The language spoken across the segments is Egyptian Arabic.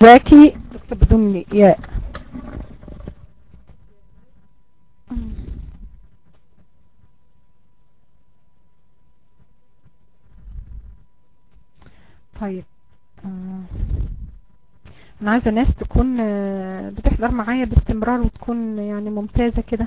ذاكي تكتب بدون ياء طيب آه. انا عايزه ناس تكون آه، بتحضر معايا باستمرار وتكون يعني ممتازه كده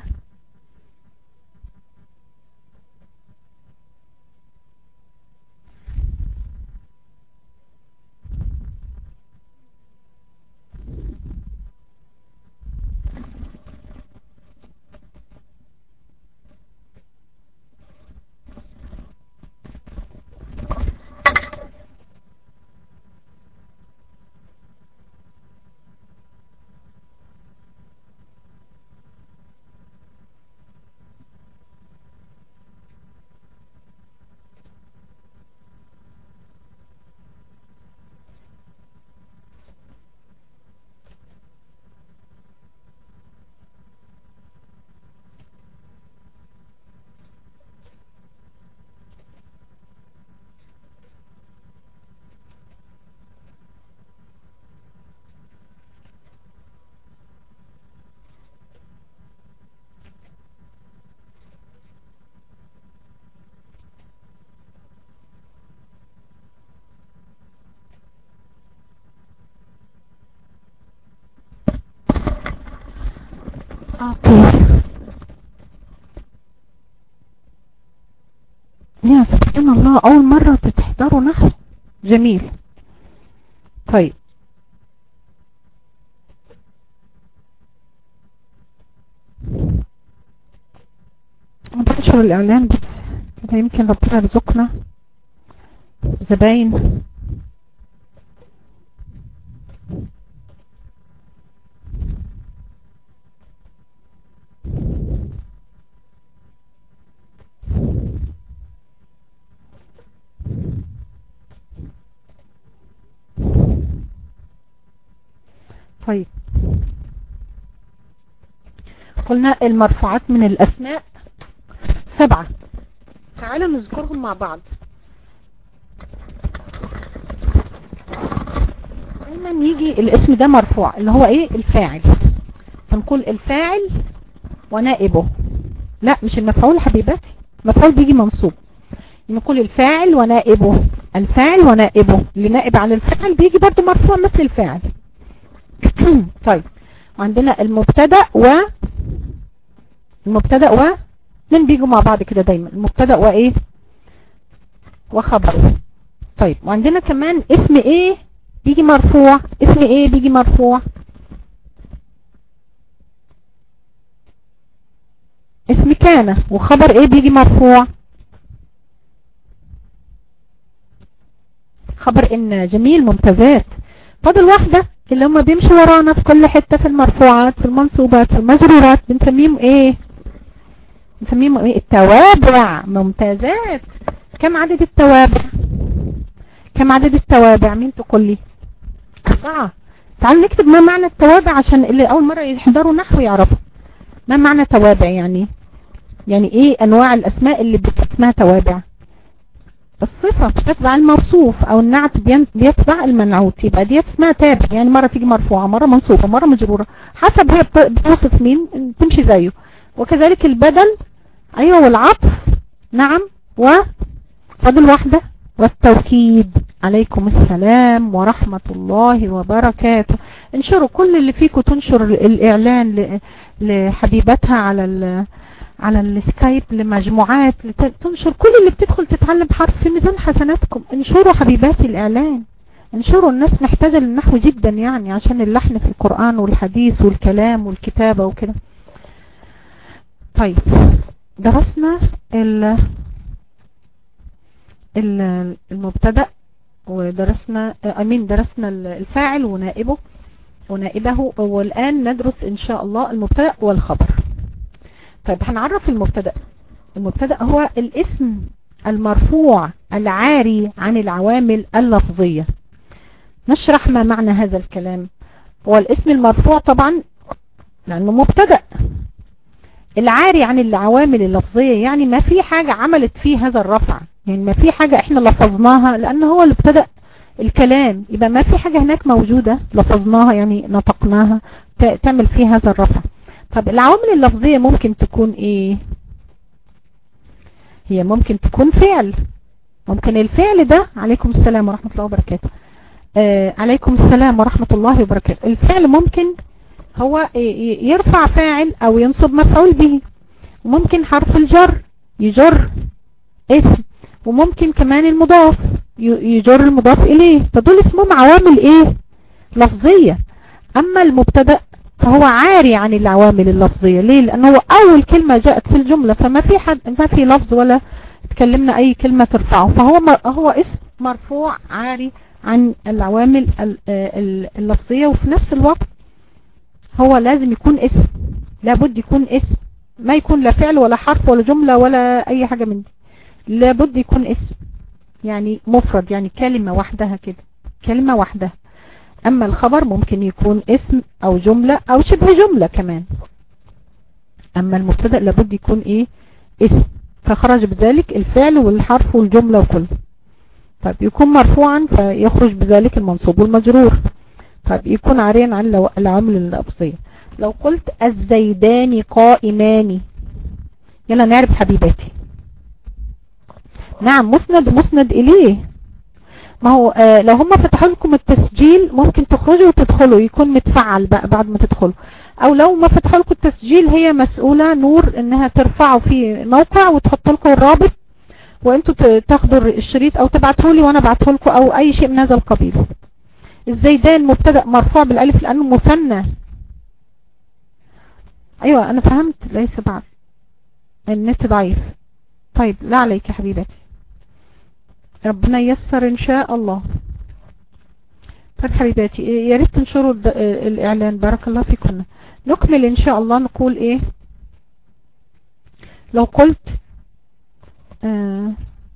اوكي يا سبحان الله اول مرة تحضروا نحو جميل طيب بنشر الاعلان بس كده يمكن ربنا يرزقنا زباين طيب قلنا المرفوعات من الأسماء سبعة تعالوا نذكرهم مع بعض دايما يجي الاسم ده مرفوع اللي هو ايه الفاعل فنقول الفاعل ونائبه لا مش المفعول حبيباتي المفعول بيجي منصوب نقول الفاعل ونائبه الفاعل ونائبه اللي نائب على الفاعل بيجي برضو مرفوع مثل الفاعل طيب وعندنا المبتدا و المبتدا و من بيجوا مع بعض كده دايما المبتدا وايه وخبره طيب وعندنا كمان اسم ايه بيجي مرفوع اسم ايه بيجي مرفوع اسم كان وخبر ايه بيجي مرفوع خبر ان جميل ممتازات فاضل واحدة اللي هم بيمشوا ورانا في كل حتة في المرفوعات في المنصوبات في المجرورات بنسميهم ايه بنسميهم ايه التوابع ممتازات كم عدد التوابع كم عدد التوابع مين تقول لي اربعة تعالوا نكتب ما معنى التوابع عشان اللي اول مرة يحضروا نحو يعرفوا ما معنى توابع يعني يعني ايه انواع الاسماء اللي اسمها توابع الصفة بتتبع الموصوف او النعت بيتبع المنعوت يبقى دي اسمها تابع يعني مرة تيجي مرفوعة مرة منصوبة مرة مجرورة حسب هي بتوصف مين تمشي زيه وكذلك البدل ايوه والعطف نعم وفضل واحدة والتوكيد عليكم السلام ورحمة الله وبركاته انشروا كل اللي فيكم تنشر الاعلان لحبيبتها على على السكايب لمجموعات تنشر كل اللي بتدخل تتعلم حرف في ميزان حسناتكم انشروا حبيباتي الاعلان انشروا الناس محتاجة للنحو جدا يعني عشان اللحن في القرآن والحديث والكلام والكتابة وكده طيب درسنا ال المبتدأ ودرسنا امين درسنا الفاعل ونائبه ونائبه والآن ندرس ان شاء الله المبتدأ والخبر طيب هنعرف المبتدأ المبتدأ هو الاسم المرفوع العاري عن العوامل اللفظية نشرح ما معنى هذا الكلام هو الاسم المرفوع طبعا لأنه مبتدأ العاري عن العوامل اللفظية يعني ما في حاجة عملت فيه هذا الرفع يعني ما في حاجة احنا لفظناها لأن هو اللي ابتدأ الكلام يبقى ما في حاجة هناك موجودة لفظناها يعني نطقناها تعمل فيه هذا الرفع طب العوامل اللفظية ممكن تكون ايه هي ممكن تكون فعل ممكن الفعل ده عليكم السلام ورحمة الله وبركاته آه عليكم السلام ورحمة الله وبركاته الفعل ممكن هو يرفع فاعل او ينصب مفعول به وممكن حرف الجر يجر اسم وممكن كمان المضاف يجر المضاف اليه فدول اسمهم عوامل ايه لفظية اما المبتدا فهو عاري عن العوامل اللفظية ليه لانه هو اول كلمة جاءت في الجملة فما في حد ما في لفظ ولا تكلمنا اي كلمة ترفعه فهو هو اسم مرفوع عاري عن العوامل اللفظية وفي نفس الوقت هو لازم يكون اسم لابد يكون اسم ما يكون لا فعل ولا حرف ولا جملة ولا اي حاجة من دي لابد يكون اسم يعني مفرد يعني كلمة وحدها كده كلمة وحدها اما الخبر ممكن يكون اسم او جملة او شبه جملة كمان اما المبتدا لابد يكون ايه اسم فخرج بذلك الفعل والحرف والجملة وكله طيب يكون مرفوعا فيخرج بذلك المنصوب والمجرور طيب يكون عاريا عن العامل اللفظية لو قلت الزيدان قائمان يلا نعرف حبيباتي نعم مسند مسند اليه ما هو آه لو هم فتحوا لكم التسجيل ممكن تخرجوا وتدخلوا يكون متفعل بقى بعد ما تدخلوا او لو ما فتحوا لكم التسجيل هي مسؤولة نور انها ترفعوا في موقع وتحط لكم الرابط وانتوا تاخدوا الشريط او تبعته لي وانا ابعته لكم او اي شيء من هذا القبيل الزيدان مبتدا مرفوع بالالف لانه مثنى ايوه انا فهمت ليس بعد النت ضعيف طيب لا عليك يا حبيبتي ربنا ييسر ان شاء الله طيب حبيباتي يا ريت تنشروا الاعلان بارك الله فيكم نكمل ان شاء الله نقول ايه لو قلت آه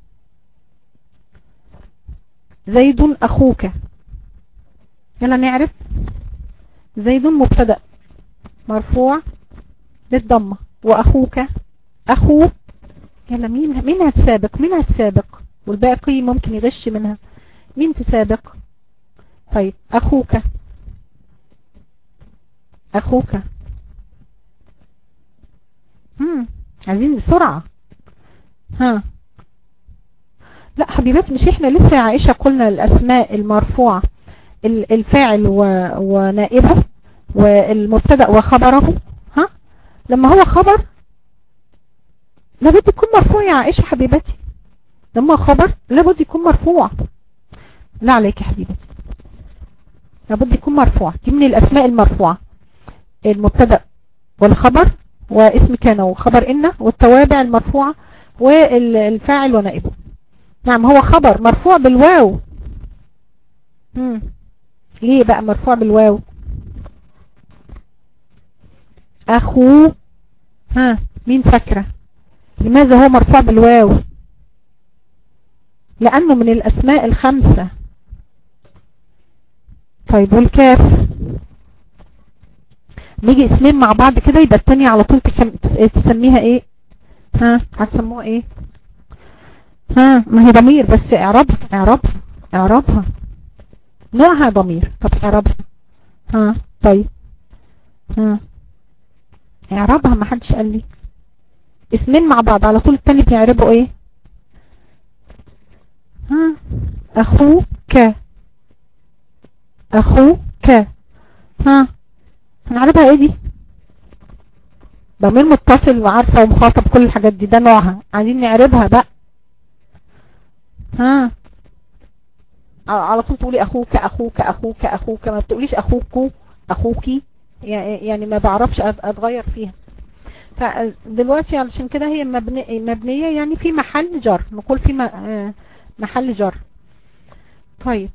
زيد اخوك يلا نعرف زيد مبتدا مرفوع للضمه واخوك اخو يلا مين مين هتسابق مين هتسابق والباقي ممكن يغش منها مين تسابق طيب اخوك اخوك امم عايزين بسرعة ها لا حبيبات مش احنا لسه يا عائشة قلنا الاسماء المرفوعة الفاعل ونائبه والمبتدا وخبره ها لما هو خبر لابد يكون مرفوع يا عائشة حبيبتي لما خبر لابد يكون مرفوع لا عليك يا حبيبتي لابد يكون مرفوع دي من الاسماء المرفوعة المبتدا والخبر واسم كان وخبر ان والتوابع المرفوعة والفاعل ونائبه نعم هو خبر مرفوع بالواو مم. ليه بقى مرفوع بالواو اخو ها مين فاكره لماذا هو مرفوع بالواو لأنه من الأسماء الخمسة طيب والكاف نيجي اسمين مع بعض كده يبقى التانية على طول تسميها ايه ها هتسموها ايه ها ما هي ضمير بس اعربها اعربها اعربها نوعها ضمير طب اعربها ها طيب ها اعربها ما حدش قال لي اسمين مع بعض على طول التاني بنعربه ايه ها اخوك اخوك ها هنعربها ايه دي ضمير متصل وعارفة ومخاطب كل الحاجات دي ده نوعها عايزين نعربها بقى ها على طول تقولي اخوك اخوك اخوك اخوك ما بتقوليش اخوكو اخوكي يعني ما بعرفش اتغير فيها فدلوقتي علشان كده هي مبنية يعني في محل جر نقول في محل جر طيب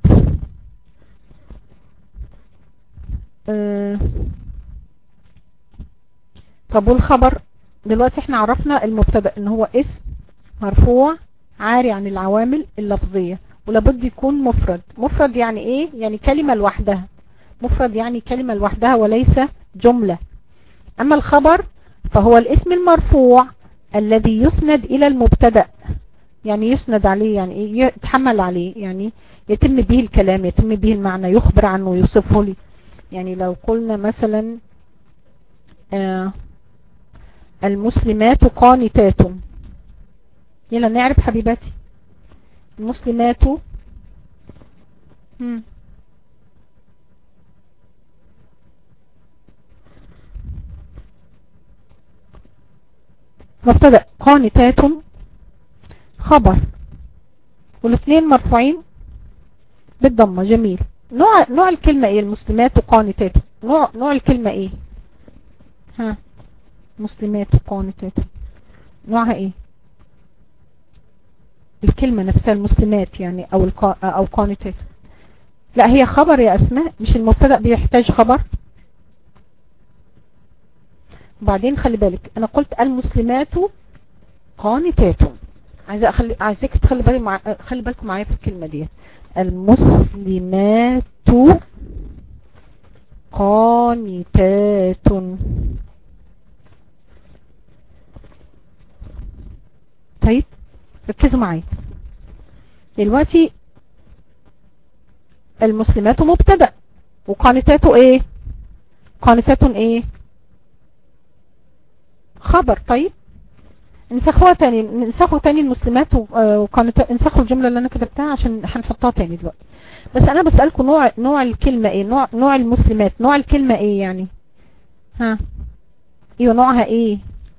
طب والخبر دلوقتي احنا عرفنا المبتدا ان هو اسم مرفوع عاري عن العوامل اللفظية ولابد يكون مفرد مفرد يعني ايه يعني كلمة لوحدها مفرد يعني كلمة لوحدها وليس جملة اما الخبر فهو الاسم المرفوع الذي يسند الى المبتدا يعني يسند عليه يعني ايه يتحمل عليه يعني يتم به الكلام يتم به المعنى يخبر عنه يوصفه لي يعني لو قلنا مثلا آه المسلمات قانتات يلا نعرف حبيباتي المسلمات مم. مبتدا قانتات خبر والاثنين مرفوعين بالضمه جميل نوع نوع الكلمه ايه المسلمات قانتات نوع نوع الكلمه ايه ها مسلمات قانتات نوعها ايه الكلمة نفسها المسلمات يعني او القا او قانتات لا هي خبر يا اسماء مش المبتدا بيحتاج خبر وبعدين خلي بالك انا قلت المسلمات قانتات عايزه اخلي عايزك تخلي بالك مع... خلي بالكم معايا في الكلمه دي المسلمات قانتات طيب ركزوا معايا دلوقتي المسلمات مبتدا وقانتاته ايه قانتات ايه خبر طيب انسخوها تاني انسخوا تاني المسلمات وقانت انسخوا الجمله اللي انا كتبتها عشان هنحطها تاني دلوقتي بس انا بسالكم نوع نوع الكلمه ايه نوع نوع المسلمات نوع الكلمه ايه يعني ها ايوه نوعها ايه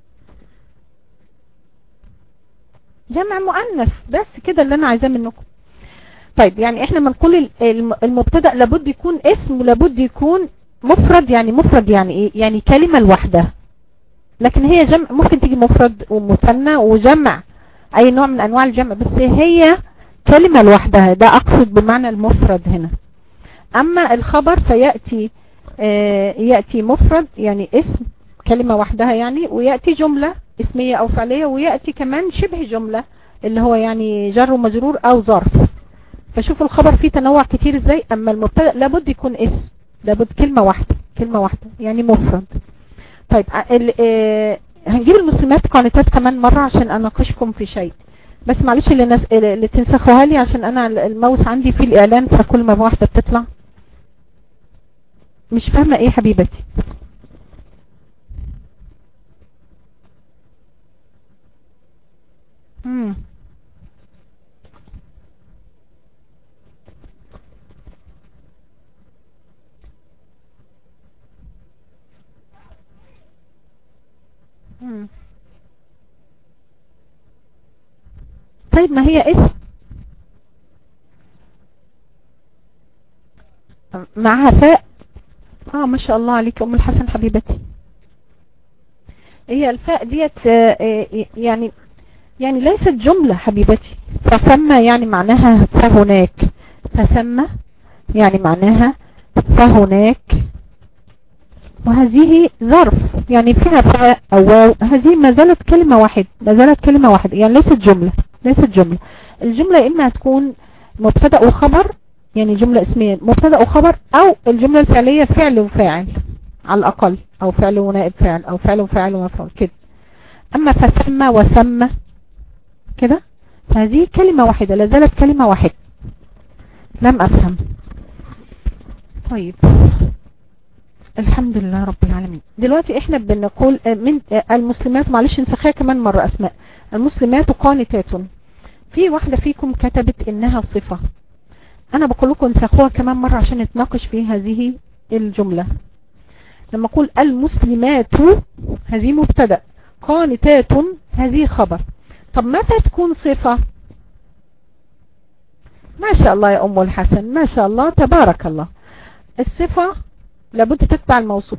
جمع مؤنث بس كده اللي انا عايزاه منكم طيب يعني احنا بنقول المبتدا لابد يكون اسم ولابد يكون مفرد يعني مفرد يعني ايه يعني كلمه لوحدها لكن هي جمع ممكن تيجي مفرد ومثنى وجمع اي نوع من انواع الجمع بس هي كلمه لوحدها ده اقصد بمعنى المفرد هنا اما الخبر فياتي آه ياتي مفرد يعني اسم كلمه وحدها يعني وياتي جمله اسمية او فعلية ويأتي كمان شبه جملة اللي هو يعني جر ومجرور او ظرف فشوفوا الخبر فيه تنوع كتير ازاي اما المبتدا لابد يكون اسم لابد كلمة واحدة كلمة واحدة يعني مفرد طيب اه هنجيب المسلمات قانتات كمان مرة عشان اناقشكم في شيء بس معلش اللي, نس... اللي تنسخوها لي عشان انا الماوس عندي في الاعلان فكل ما واحدة بتطلع مش فاهمة ايه حبيبتي مم. مم. طيب ما هي اسم معها فاء اه ما شاء الله عليك ام الحسن حبيبتي هي الفاء ديت يعني يعني ليست جملة حبيبتي فثم يعني معناها فهناك فثم يعني معناها فهناك وهذه ظرف يعني فيها فاء او واو هذه ما زالت كلمة واحدة ما زالت كلمة واحدة يعني ليست جملة ليست جملة الجملة اما تكون مبتدا وخبر يعني جملة اسمية مبتدا وخبر او الجملة الفعلية فعل وفاعل على الاقل او فعل ونائب فاعل او فعل وفاعل ومفعول كده اما فثم وثم كده فهذه كلمة واحدة لازالت كلمة واحدة لم افهم طيب الحمد لله رب العالمين دلوقتي احنا بنقول من المسلمات معلش نسخيها كمان مرة اسماء المسلمات قانتات في واحدة فيكم كتبت انها صفة انا بقول لكم نسخوها كمان مرة عشان نتناقش في هذه الجملة لما اقول المسلمات هذه مبتدا قانتات هذه خبر طب متى تكون صفة ما شاء الله يا ام الحسن ما شاء الله تبارك الله الصفة لابد تتبع الموصوف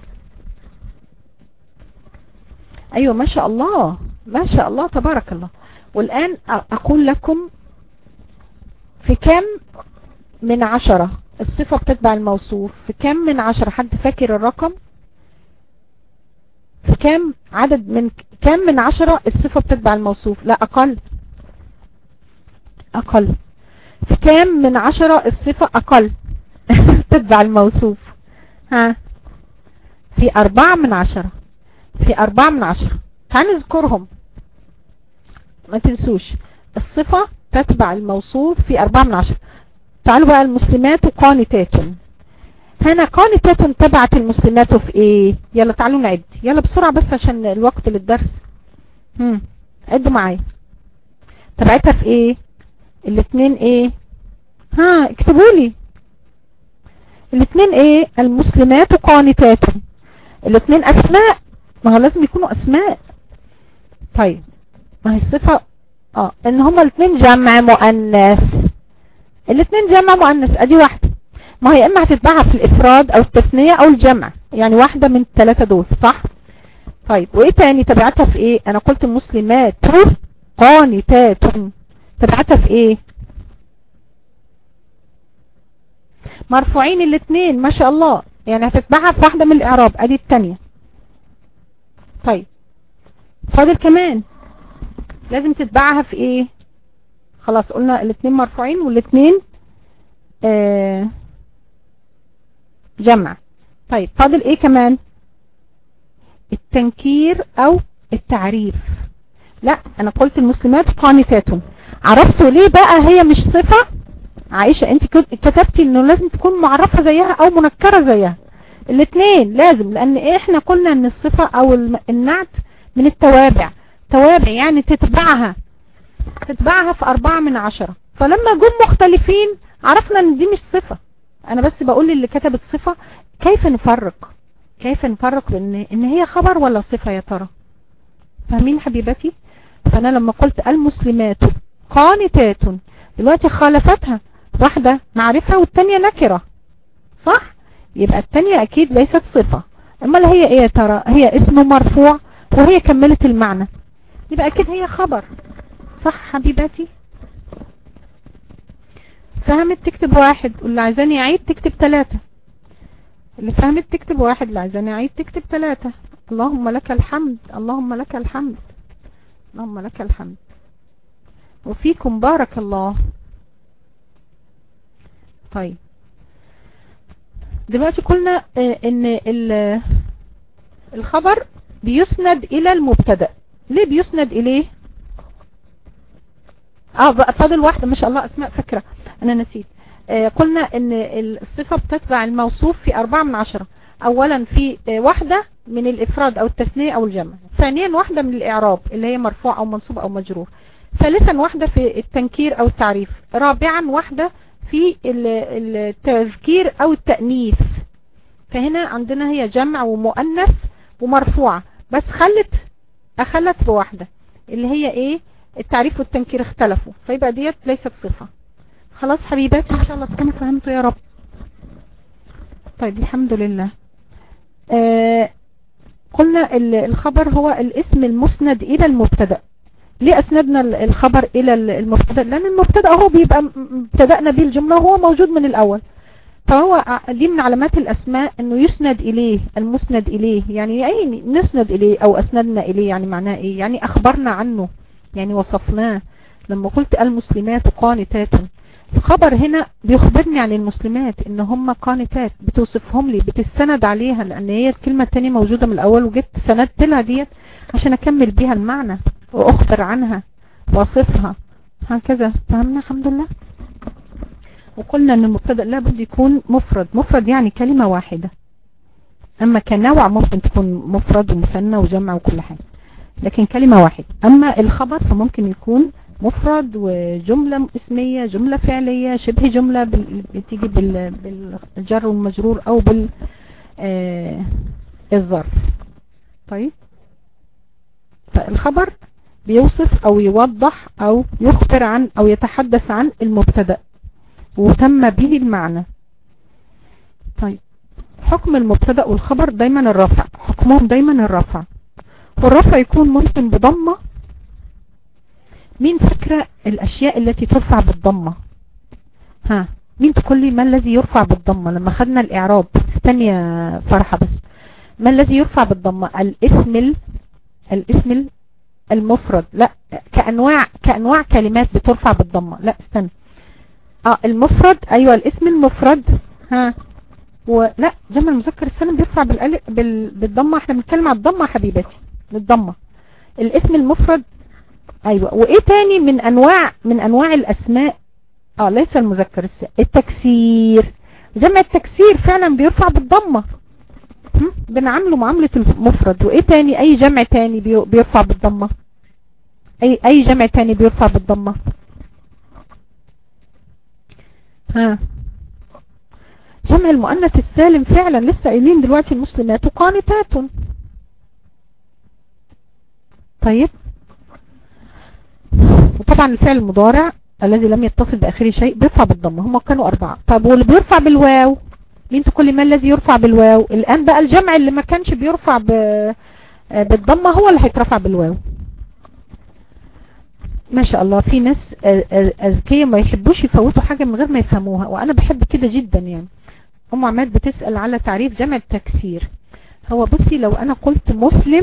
ايوه ما شاء الله ما شاء الله تبارك الله والان اقول لكم في كم من عشرة الصفة بتتبع الموصوف في كم من عشرة حد فاكر الرقم في كم عدد من كم من عشرة الصفة بتتبع الموصوف لا اقل اقل في كم من عشرة الصفة اقل تتبع الموصوف ها في اربعة من عشرة في اربعة من عشرة تعالوا نذكرهم ما تنسوش الصفة تتبع الموصوف في أربعة من عشرة تعالوا بقى المسلمات قانتات هنا قانتات تبعت المسلمات في ايه يلا تعالوا نعد يلا بسرعة بس عشان الوقت للدرس هم عدوا معايا تبعتها في ايه الاثنين ايه ها اكتبوا لي الاثنين ايه المسلمات قانتات الاثنين اسماء ما هو لازم يكونوا اسماء طيب ما هي الصفة اه ان هما الاثنين جمع مؤنث الاثنين جمع مؤنث ادي واحدة ما هي اما هتتبعها في الافراد او التثنية او الجمع يعني واحدة من الثلاثة دول صح طيب وايه تاني تبعتها في ايه انا قلت المسلمات قانتات تبعتها في ايه مرفوعين الاثنين ما شاء الله يعني هتتبعها في واحدة من الاعراب ادي التانية طيب فاضل كمان لازم تتبعها في ايه خلاص قلنا الاثنين مرفوعين والاثنين آه جمع طيب فاضل ايه كمان التنكير او التعريف لا انا قلت المسلمات قانتات عرفتوا ليه بقى هي مش صفة عائشة انت كتبتي انه لازم تكون معرفة زيها او منكرة زيها الاثنين لازم لان احنا قلنا ان الصفة او النعت من التوابع توابع يعني تتبعها تتبعها في اربعة من عشرة فلما جم مختلفين عرفنا ان دي مش صفة انا بس بقول اللي كتبت صفة كيف نفرق كيف نفرق بان ان هي خبر ولا صفة يا ترى فاهمين حبيبتي فانا لما قلت المسلمات قانتات دلوقتي خالفتها واحدة معرفة والتانية نكرة صح يبقى التانية اكيد ليست صفة اما اللي هي ايه يا ترى هي اسم مرفوع وهي كملت المعنى يبقى اكيد هي خبر صح حبيباتي فهمت تكتب واحد واللي عايزاني يعيد تكتب ثلاثة اللي فهمت تكتب واحد اللي عايزاني يعيد تكتب ثلاثة اللهم لك الحمد اللهم لك الحمد اللهم لك الحمد وفيكم بارك الله طيب دلوقتي قلنا ان الخبر بيسند الى المبتدا ليه بيسند اليه اه فاضل واحدة ما شاء الله اسماء فكرة انا نسيت آه قلنا ان الصفة بتتبع الموصوف في اربعة من عشرة اولا في آه واحدة من الافراد او التثنية او الجمع ثانيا واحدة من الاعراب اللي هي مرفوع او منصوب او مجرور ثالثا واحدة في التنكير او التعريف رابعا واحدة في التذكير او التأنيث فهنا عندنا هي جمع ومؤنث ومرفوعة بس خلت اخلت بواحدة اللي هي ايه التعريف والتنكير اختلفوا فيبقى ديت ليست صفة خلاص حبيباتي ان شاء الله تكونوا فهمتوا يا رب طيب الحمد لله آه قلنا الخبر هو الاسم المسند الى المبتدا ليه اسندنا الخبر الى المبتدا لان المبتدا هو بيبقى ابتدأنا به الجملة وهو موجود من الاول فهو دي من علامات الاسماء انه يسند اليه المسند اليه يعني اي نسند اليه او اسندنا اليه يعني معناه ايه يعني اخبرنا عنه يعني وصفناه لما قلت المسلمات قانتات الخبر هنا بيخبرني عن المسلمات ان هم قانتات بتوصفهم لي بتستند عليها لان هي الكلمة التانية موجودة من الاول وجدت سندت لها ديت عشان اكمل بيها المعنى واخبر عنها واصفها هكذا فهمنا الحمد لله وقلنا ان المبتدا لابد يكون مفرد مفرد يعني كلمة واحدة اما كنوع ممكن تكون مفرد ومثنى وجمع وكل حاجة لكن كلمة واحدة اما الخبر فممكن يكون مفرد وجملة اسمية جملة فعلية شبه جملة بتيجي بالجر والمجرور او بال آه الظرف طيب فالخبر بيوصف او يوضح او يخبر عن او يتحدث عن المبتدا وتم به المعنى طيب حكم المبتدا والخبر دايما الرفع حكمهم دايما الرفع والرفع يكون ممكن بضمة مين فكرة الاشياء التي ترفع بالضمة ها مين تقول لي ما الذي يرفع بالضمة لما خدنا الاعراب استني يا فرحة بس ما الذي يرفع بالضمة الاسم ال... الاسم المفرد لا كأنواع كأنواع كلمات بترفع بالضمة لا استنى اه المفرد ايوه الاسم المفرد ها ولا جمع المذكر السالم بيرفع بالالف بال... بالضمه احنا بنتكلم على الضمه يا حبيباتي الضمه الاسم المفرد ايوه وايه تاني من انواع من انواع الاسماء اه ليس المذكر السالم التكسير جمع التكسير فعلا بيرفع بالضمة بنعمله معاملة المفرد وايه تاني اي جمع تاني بيرفع بالضمة اي اي جمع تاني بيرفع بالضمة ها جمع المؤنث السالم فعلا لسه قايلين دلوقتي المسلمات قانتات طيب وطبعا الفعل المضارع الذي لم يتصل بآخره شيء بيرفع بالضمة هم كانوا أربعة طب واللي بيرفع بالواو مين تقول ما الذي يرفع بالواو الآن بقى الجمع اللي ما كانش بيرفع بالضمة هو اللي هيترفع بالواو ما شاء الله في ناس أذكية ما يحبوش يفوتوا حاجة من غير ما يفهموها وأنا بحب كده جدا يعني أم عماد بتسأل على تعريف جمع التكسير هو بصي لو أنا قلت مسلم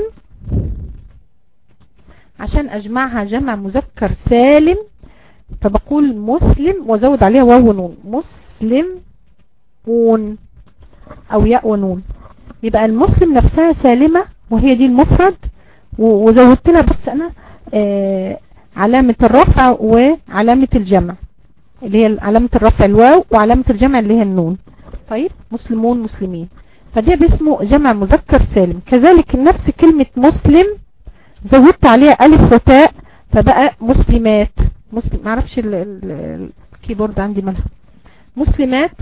عشان أجمعها جمع مذكر سالم فبقول مسلم وزود عليها واو ونون مسلم ون او ياء ونون يبقى المسلم نفسها سالمة وهي دي المفرد وزودت لها بس انا آه علامة الرفع وعلامة الجمع اللي هي علامة الرفع الواو وعلامة الجمع اللي هي النون طيب مسلمون مسلمين فده باسمه جمع مذكر سالم كذلك نفس كلمة مسلم زودت عليها ألف وتاء فبقى مسلمات مسلم معرفش الكيبورد عندي مالها مسلمات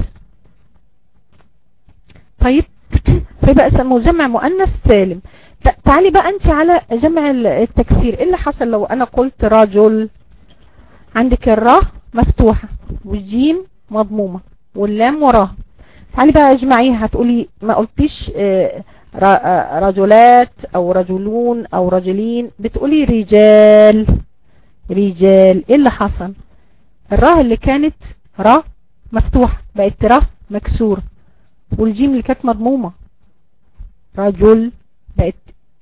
طيب فيبقى اسمه جمع مؤنث سالم تعالي بقى انت على جمع التكسير ايه اللي حصل لو انا قلت رجل عندك الراء مفتوحة والجيم مضمومة واللام وراها تعالي بقى اجمعيها هتقولي ما قلتيش رجلات او رجلون او رجلين بتقولي رجال رجال ايه اللي حصل الراء اللي كانت راء مفتوحة بقت راء مكسورة والجيم اللي كانت مضمومة رجل بقت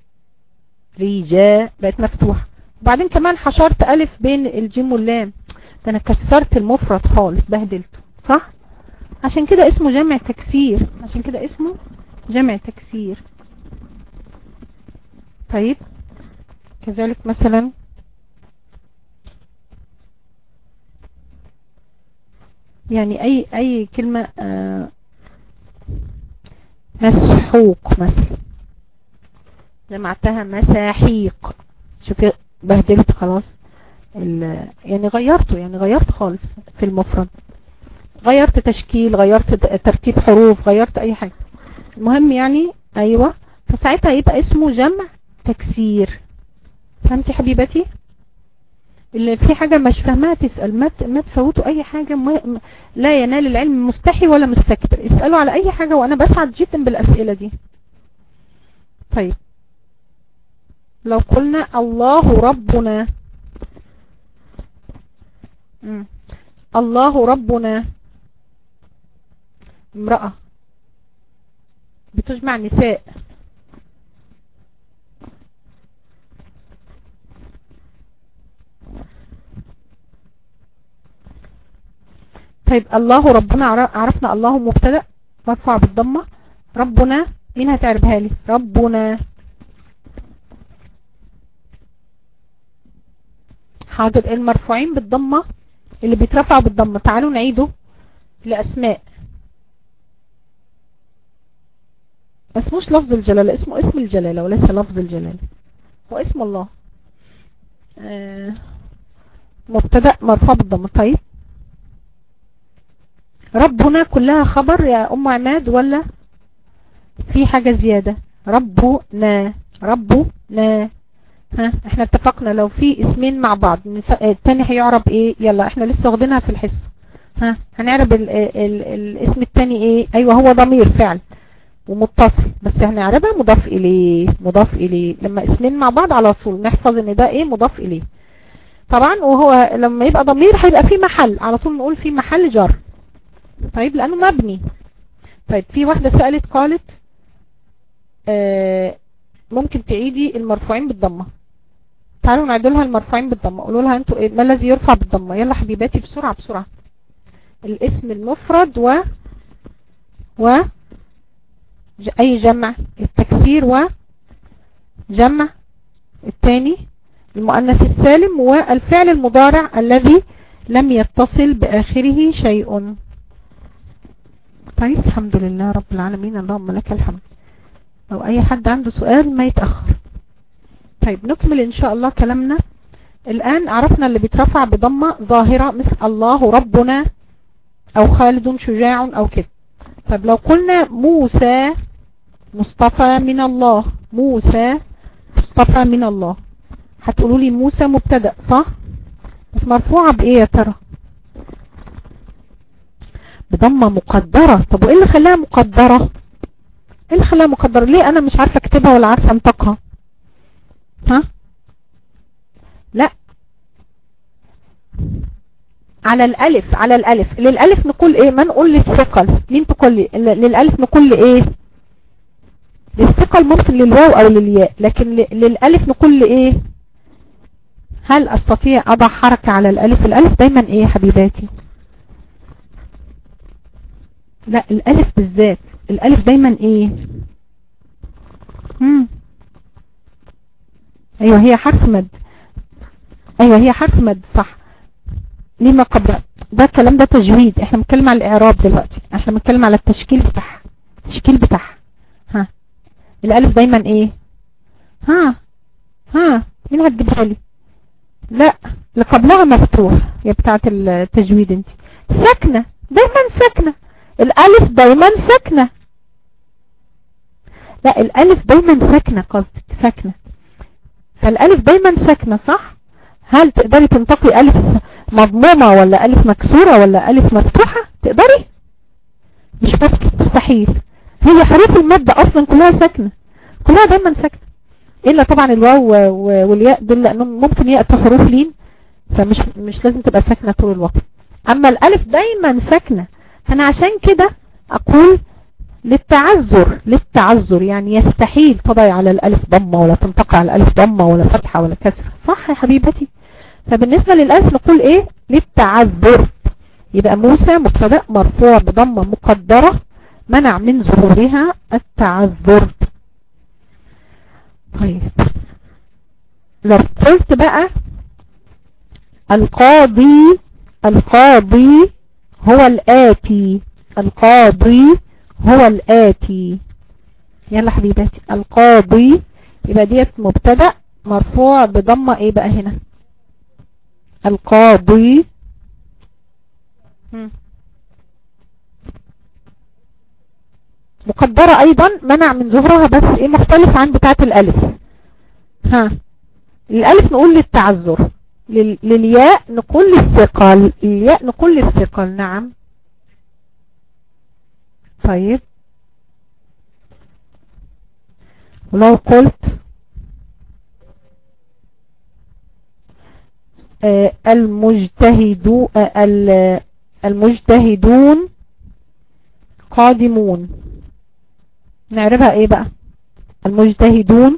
رجاء بقت مفتوحة وبعدين كمان حشرت ألف بين الجيم واللام ده أنا كسرت المفرد خالص بهدلته صح عشان كده اسمه جمع تكسير عشان كده اسمه جمع تكسير طيب كذلك مثلا يعني اي اي كلمة آه مسحوق مثلا جمعتها مساحيق شوفي بهدلت خلاص يعني غيرته يعني غيرت خالص في المفرد غيرت تشكيل غيرت ترتيب حروف غيرت اي حاجة المهم يعني ايوه فساعتها يبقى اسمه جمع تكسير فهمتي حبيبتي اللي في حاجة مش فاهمها تسأل ما ما تفوتوا اي حاجة ما لا ينال العلم مستحي ولا مستكبر اسألوا على اي حاجة وانا بسعد جدا بالاسئلة دي طيب لو قلنا الله ربنا مم. الله ربنا امرأة بتجمع نساء طيب الله ربنا عرفنا الله مبتدا مرفوع بالضمه ربنا مين هتعربها لي ربنا حاضر المرفوعين بالضمه اللي بيترفعوا بالضمه تعالوا نعيده لاسماء اسموش لفظ الجلالة اسمه اسم الجلالة وليس لفظ الجلالة واسم الله آه مبتدأ مرفوع بالضمه طيب ربنا كلها خبر يا ام عماد ولا في حاجة زيادة ربنا ربنا ها احنا اتفقنا لو في اسمين مع بعض التاني هيعرب ايه يلا احنا لسه واخدينها في الحصة ها هنعرب ال ال الاسم التاني ايه ايوه هو ضمير فعل ومتصل بس هنعربها مضاف اليه مضاف اليه لما اسمين مع بعض على طول نحفظ ان ده ايه مضاف اليه طبعا وهو لما يبقى ضمير هيبقى في محل على طول نقول في محل جر طيب لانه مبني طيب في واحدة سألت قالت آه ممكن تعيدي المرفوعين بالضمة تعالوا نعدلها المرفوعين بالضمة قولوا لها انتوا ايه ما الذي يرفع بالضمة يلا حبيباتي بسرعة بسرعة الاسم المفرد و و اي جمع التكسير و جمع الثاني المؤنث السالم والفعل المضارع الذي لم يتصل بآخره شيء طيب الحمد لله رب العالمين اللهم لك الحمد لو اي حد عنده سؤال ما يتأخر طيب نكمل ان شاء الله كلامنا الان عرفنا اللي بيترفع بضمة ظاهرة مثل الله ربنا او خالد شجاع او كده طيب لو قلنا موسى مصطفى من الله موسى مصطفى من الله هتقولوا لي موسى مبتدأ صح بس مرفوعة بايه يا ترى بضمة مقدرة طب وايه اللي خلاها مقدرة ايه اللي خلاها مقدرة ليه انا مش عارفة اكتبها ولا عارفة انطقها ها لا على الالف على الالف للالف نقول ايه ما نقول للثقل مين تقول لي للالف نقول ايه للثقل ممكن للواو او للياء لكن للالف نقول لايه هل استطيع اضع حركة على الالف الالف دايما ايه يا حبيباتي لا الالف بالذات الالف دايما ايه مم. ايوه هي حرف مد ايوه هي حرف مد صح لما قبل ده الكلام ده تجويد احنا بنتكلم على الاعراب دلوقتي احنا بنتكلم على التشكيل بتاعها التشكيل بتاعها ها الالف دايما ايه ها ها مين هتجيبها لي لا اللي قبلها مفتوح يا بتاعه التجويد انت ساكنه دايما ساكنه الالف دايما ساكنه لا الالف دايما ساكنه قصدك ساكنه فالالف دايما ساكنه صح هل تقدري تنطقي الف مضمومه ولا الف مكسوره ولا الف مفتوحه تقدري مش ممكن مستحيل هي حروف المادة اصلا كلها ساكنه كلها دايما ساكنه الا طبعا الواو والياء دول لانهم ممكن ياتوا حروف لين فمش مش لازم تبقى ساكنه طول الوقت اما الالف دايما ساكنه فانا عشان كده اقول للتعذر للتعذر يعني يستحيل تضعي على الالف ضمه ولا تنطقي على الالف ضمه ولا فتحه ولا كسره صح يا حبيبتي فبالنسبه للالف نقول ايه للتعذر يبقى موسى مبتدا مرفوع بضمه مقدره منع من ظهورها التعذر طيب لو قلت بقى القاضي القاضي هو الآتي القاضي هو الآتي يلا حبيباتي القاضي يبقى ديت مبتدا مرفوع بضمه ايه بقى هنا القاضي مقدرة ايضا منع من ظهورها بس ايه مختلف عن بتاعة الالف ها الالف نقول للتعذر للياء نقول للثقل الياء نقول للثقل نعم طيب ولو قلت آه المجتهدو آه المجتهدون قادمون نعرفها ايه بقى المجتهدون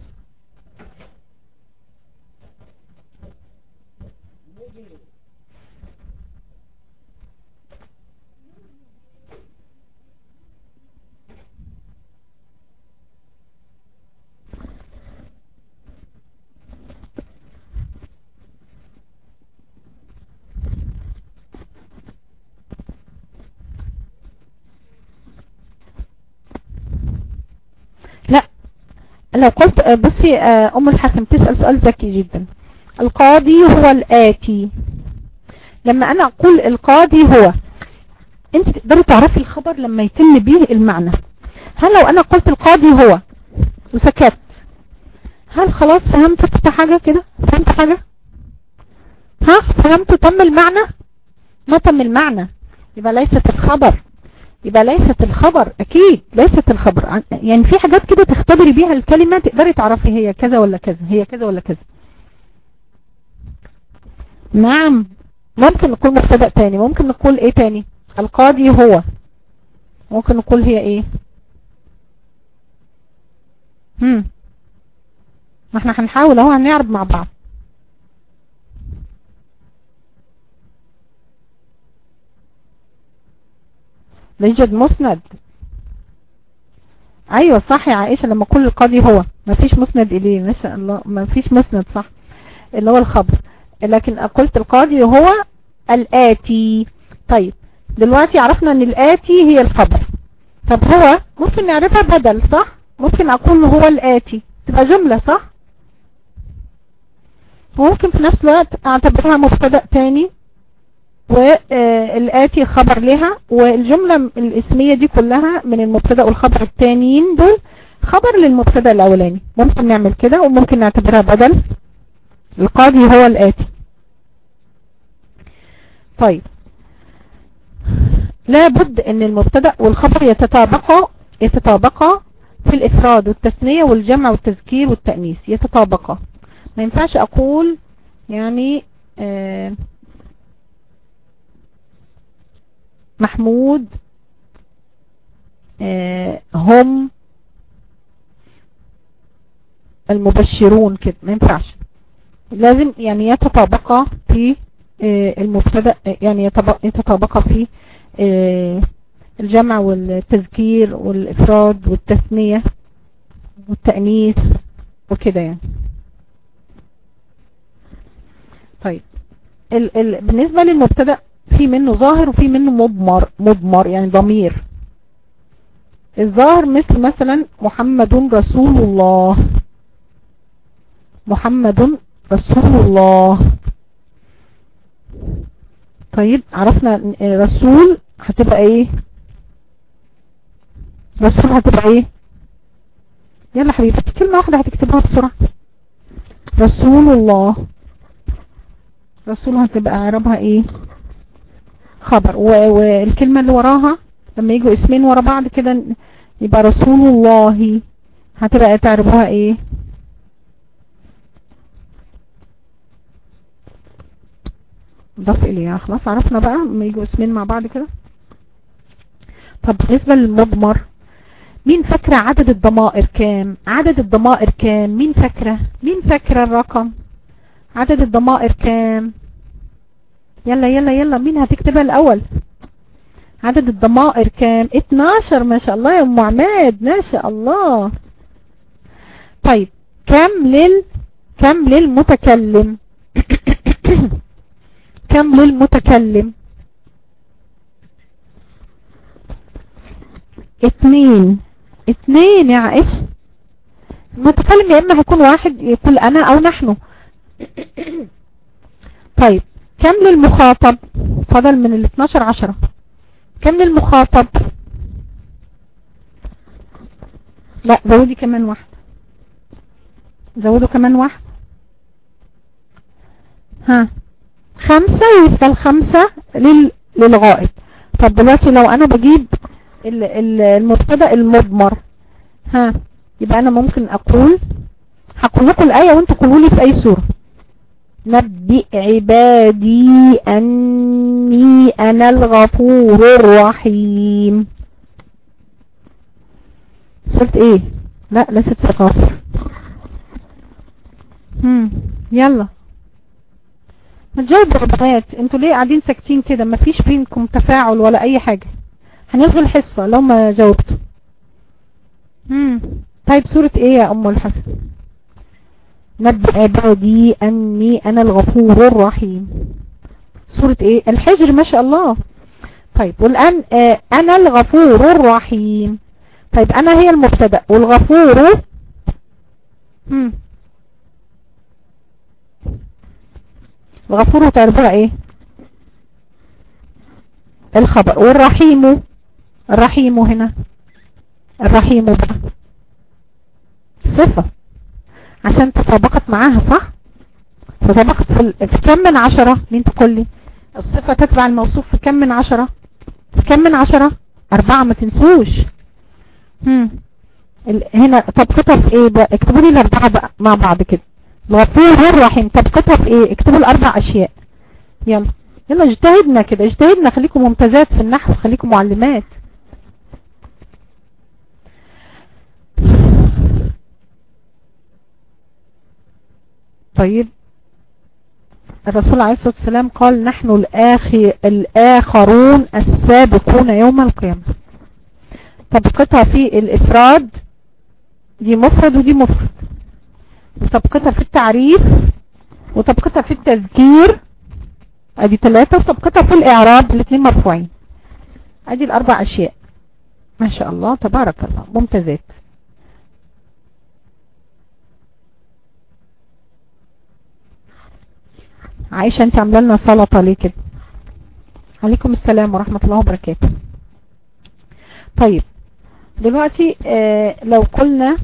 لو قلت بصي ام الحسن بتسأل سؤال ذكي جدا القاضي هو الآتي لما انا اقول القاضي هو انت تقدري تعرفي الخبر لما يتم به المعنى هل لو انا قلت القاضي هو وسكت هل خلاص فهمت حاجة كده فهمت حاجة ها فهمت تم المعنى ما تم المعنى يبقى ليست الخبر يبقى ليست الخبر اكيد ليست الخبر يعني في حاجات كده تختبري بيها الكلمة تقدري تعرفي هي كذا ولا كذا هي كذا ولا كذا نعم ممكن نقول مبتدا تاني ممكن نقول ايه تاني القاضي هو ممكن نقول هي ايه هم ما احنا هنحاول اهو هنعرض مع بعض لا يوجد مسند ايوه صح يا عائشة لما كل القاضي هو ما فيش مسند اليه ما شاء الله ما فيش مسند صح اللي هو الخبر لكن قلت القاضي هو الآتي طيب دلوقتي عرفنا ان الآتي هي الخبر طب هو ممكن نعرفها بدل صح ممكن اقول هو الآتي تبقى جملة صح وممكن في نفس الوقت اعتبرها مبتدا تاني والآتي خبر لها والجملة الاسمية دي كلها من المبتدا والخبر التانيين دول خبر للمبتدا الاولاني ممكن نعمل كده وممكن نعتبرها بدل القاضي هو الآتي طيب لابد ان المبتدا والخبر يتطابقا يتطابقا في الافراد والتثنية والجمع والتذكير والتأنيث يتطابقا ما ينفعش اقول يعني آه محمود آه هم المبشرون كده ما ينفعش لازم يعني يتطابقا في آه المبتدا يعني يتطابقا في آه الجمع والتذكير والإفراد والتثنية والتأنيث وكده يعني طيب ال ال بالنسبة للمبتدا في منه ظاهر وفي منه مضمر مضمر يعني ضمير الظاهر مثل مثلا محمد رسول الله محمد رسول الله طيب عرفنا رسول هتبقى ايه رسول هتبقى ايه يلا حبيبتي كلمة واحدة هتكتبها بسرعة رسول الله رسول هتبقى اعرابها ايه خبر والكلمة اللي وراها لما يجوا اسمين ورا بعض كده يبقى رسول الله هتبقى تعربوها ايه ضاف اليها خلاص عرفنا بقى لما يجوا اسمين مع بعض كده طب بالنسبة للمضمر مين فاكرة عدد الضمائر كام عدد الضمائر كام مين فاكرة مين فاكرة الرقم عدد الضمائر كام يلا يلا يلا مين هتكتبها الاول عدد الضمائر كام 12 ما شاء الله يا ام عماد ما شاء الله طيب كم لل كم للمتكلم كم للمتكلم اتنين اتنين يا عائش المتكلم يا اما هيكون واحد يقول انا او نحن طيب كم للمخاطب فضل من ال 12 عشرة كم للمخاطب لا زودي كمان واحد زودوا كمان واحد ها خمسة يفضل خمسة لل... للغائب طب دلوقتي لو انا بجيب المبتدا المضمر ها يبقى انا ممكن اقول هقول لكم الايه وانتوا قولوا لي في اي سوره نبئ عبادي اني انا الغفور الرحيم سوره ايه لا ليست في غافر هم يلا ما تجاوبوا يا بنات انتوا ليه قاعدين ساكتين كده ما فيش بينكم تفاعل ولا اي حاجه هنلغي الحصة لو ما جاوبتوا مم. طيب سورة ايه يا ام الحسن نبئ عبادي اني انا الغفور الرحيم سورة ايه الحجر ما شاء الله طيب والان آه انا الغفور الرحيم طيب انا هي المبتدا والغفور مم. الغفور تعرفوها ايه الخبر والرحيم الرحيم هنا الرحيم بقى صفة عشان تطابقت معاها صح تطابقت في, في كم من عشرة مين تقول لي الصفة تتبع الموصوف في كم من عشرة في كم من عشرة اربعة ما تنسوش هم. هنا طبقتها في ايه بقى اكتبوا لي الاربعة بقى مع بعض كده الغفور الرحيم طبقتها في ايه اكتبوا الاربع اشياء يلا يلا اجتهدنا كده اجتهدنا خليكم ممتازات في النحو خليكم معلمات طيب الرسول عليه الصلاة والسلام قال نحن الآخي الآخرون السابقون يوم القيامة طبقتها في الإفراد دي مفرد ودي مفرد طبقتها في التعريف وطبقتها في التذكير ادي ثلاثة وطبقتها في الاعراب الاثنين مرفوعين ادي الاربع اشياء ما شاء الله تبارك الله ممتازات عايشة انت عامله لنا سلطة ليه كده عليكم السلام ورحمة الله وبركاته طيب دلوقتي آه لو قلنا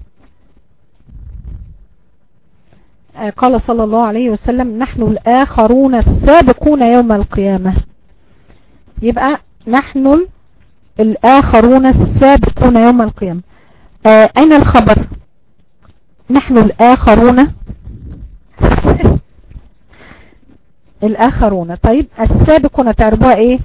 آه قال صلى الله عليه وسلم نحن الآخرون السابقون يوم القيامة يبقى نحن الآخرون السابقون يوم القيامة آه أين الخبر نحن الآخرون الآخرون طيب السابقون تعرفوها ايه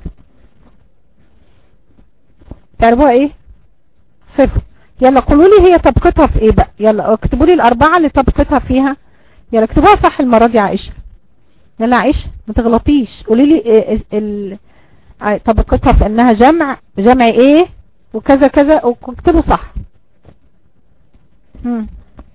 تعرفوها ايه صفر يلا قولوا لي هي طبقتها في ايه بقى يلا اكتبوا لي الاربعة اللي طبقتها فيها يلا اكتبوها صح المرة دي عائشة يلا عائشة ما تغلطيش قولي لي إيه ال... طبقتها في انها جمع جمع ايه وكذا كذا واكتبوا صح هم.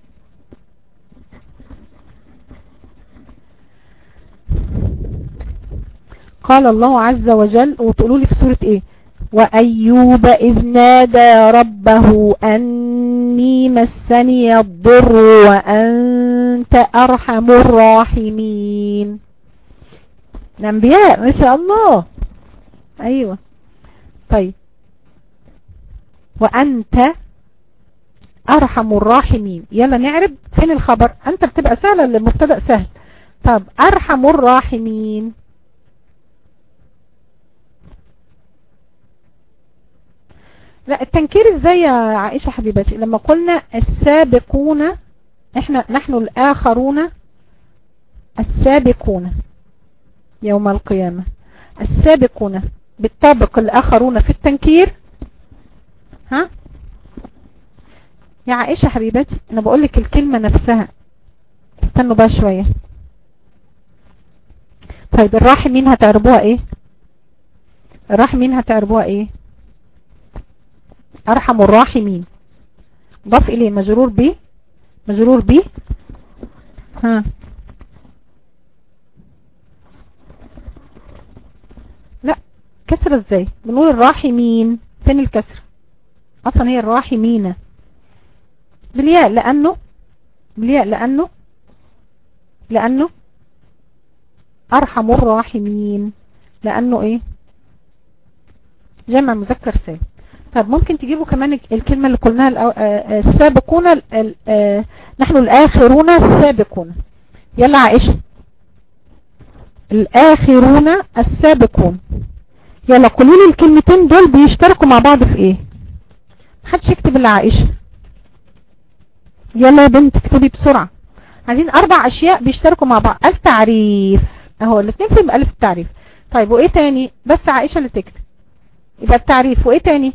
قال الله عز وجل وتقولوا لي في سورة ايه وأيوب إذ نادى ربه أني مسني الضر وأنت أرحم الراحمين الأنبياء ما شاء الله أيوة طيب وأنت أرحم الراحمين يلا نعرب فين الخبر أنت بتبقى سهلة المبتدأ سهل طب أرحم الراحمين لا التنكير ازاي يا عائشة حبيبتي لما قلنا السابقون احنا نحن الاخرون السابقون يوم القيامة السابقون بالطابق الاخرون في التنكير ها يا عائشة حبيبتي انا بقول لك الكلمة نفسها استنوا بقى شوية طيب الراحمين هتعربوها ايه الراحمين هتعربوها ايه ارحم الراحمين ضاف اليه مجرور به مجرور به ها لا كسر ازاي بنقول الراحمين فين الكسر اصلا هي الراحمين بالياء لانه بالياء لانه لانه ارحم الراحمين لانه ايه جمع مذكر سالم طب ممكن تجيبوا كمان الكلمة اللي قلناها السابقون نحن الآخرون السابقون يلا عائشة الآخرون السابقون يلا قولوا لي الكلمتين دول بيشتركوا مع بعض في ايه محدش يكتب الا عائشة يلا يا بنت اكتبي بسرعة عايزين اربع اشياء بيشتركوا مع بعض التعريف اهو الاثنين فيهم الف التعريف طيب وايه تاني بس عائشة اللي تكتب يبقى التعريف وايه تاني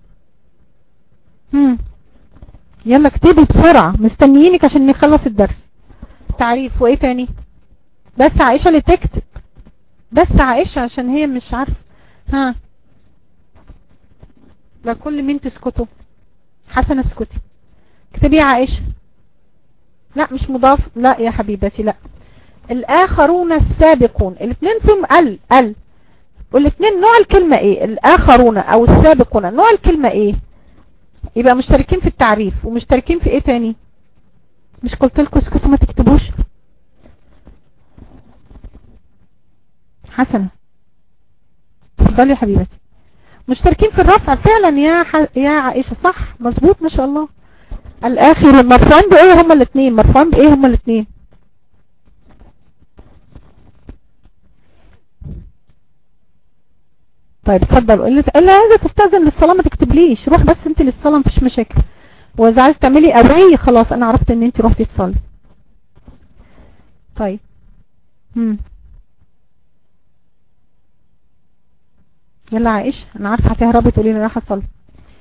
هم. يلا اكتبي بسرعة مستنيينك عشان نخلص الدرس تعريف وايه تاني بس عائشة اللي تكتب بس عائشة عشان هي مش عارفة ها لا كل مين تسكتوا حسن اسكتي اكتبي يا عائشة لا مش مضاف لا يا حبيبتي لا الاخرون السابقون الاثنين فيهم ال ال والاثنين نوع الكلمة ايه الاخرون او السابقون نوع الكلمة ايه يبقى مشتركين في التعريف ومشتركين في ايه تاني مش قلت لكم اسكتوا ما تكتبوش حسنة اتفضلي يا حبيبتي مشتركين في الرفع فعلا يا ح... يا عائشة صح مظبوط ما شاء الله الاخر مرفوعين بايه هما الاثنين مرفوعين بايه هما الاثنين طيب اتفضل اللي اللي عايزه تستاذن للصلاه ما تكتبليش روح بس انت للصلاه مفيش مشاكل واذا عايز تعملي اواي خلاص انا عرفت ان انت روحتي تصلي طيب امم يلا عائشه انا عارفه هتهربي تقولي لي رايحه اصلي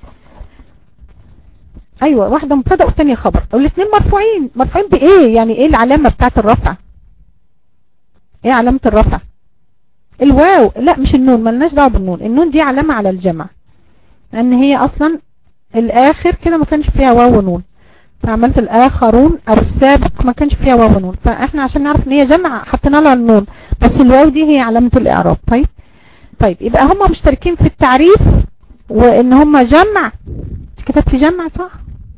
ايوه واحده مبتدا والثانيه خبر والاثنين مرفوعين مرفوعين بايه يعني ايه العلامه بتاعه الرفع ايه علامه الرفع الواو لا مش النون ملناش دعوه بالنون النون دي علامة على الجمع لان هي اصلا الاخر كده ما كانش فيها واو ونون فعملت الاخرون او السابق ما كانش فيها واو ونون فاحنا عشان نعرف ان هي جمع حطينا لها النون بس الواو دي هي علامة الاعراب طيب طيب يبقى هم مشتركين في التعريف وان هم جمع كتبتي جمع صح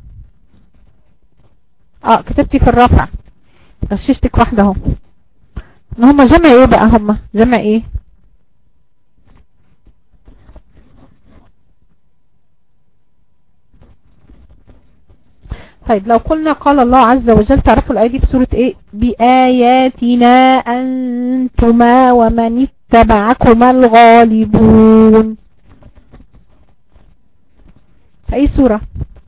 اه كتبتي في الرفع غششتك واحدة اهو ان هم جمع ايه بقى هم جمع ايه طيب لو قلنا قال الله عز وجل تعرفوا الآية دي في سورة ايه بآياتنا أنتما ومن اتبعكما الغالبون في أي سورة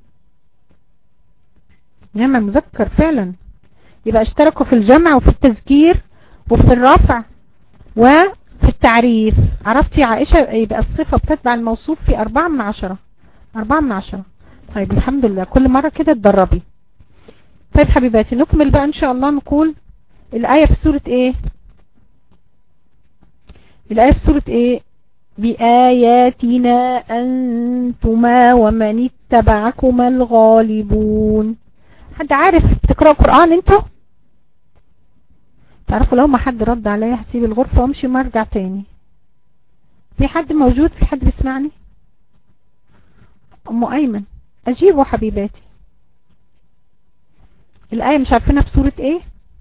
جمع مذكر فعلا يبقى اشتركوا في الجمع وفي التذكير وفي الرفع وفي التعريف عرفتي يا عائشة يبقى الصفة بتتبع الموصوف في أربعة من عشرة أربعة من عشرة طيب الحمد لله كل مرة كده تدربي طيب حبيباتي نكمل بقى ان شاء الله نقول الآية في سورة ايه الآية في سورة ايه بآياتنا أنتما ومن اتبعكما الغالبون حد عارف تقرأ قرآن انتوا تعرفوا لو ما حد رد عليا هسيب الغرفة وامشي ما ارجع تاني في حد موجود في حد بيسمعني ام ايمن اجيبوا حبيباتي الآية مش عارفينها في سورة ايه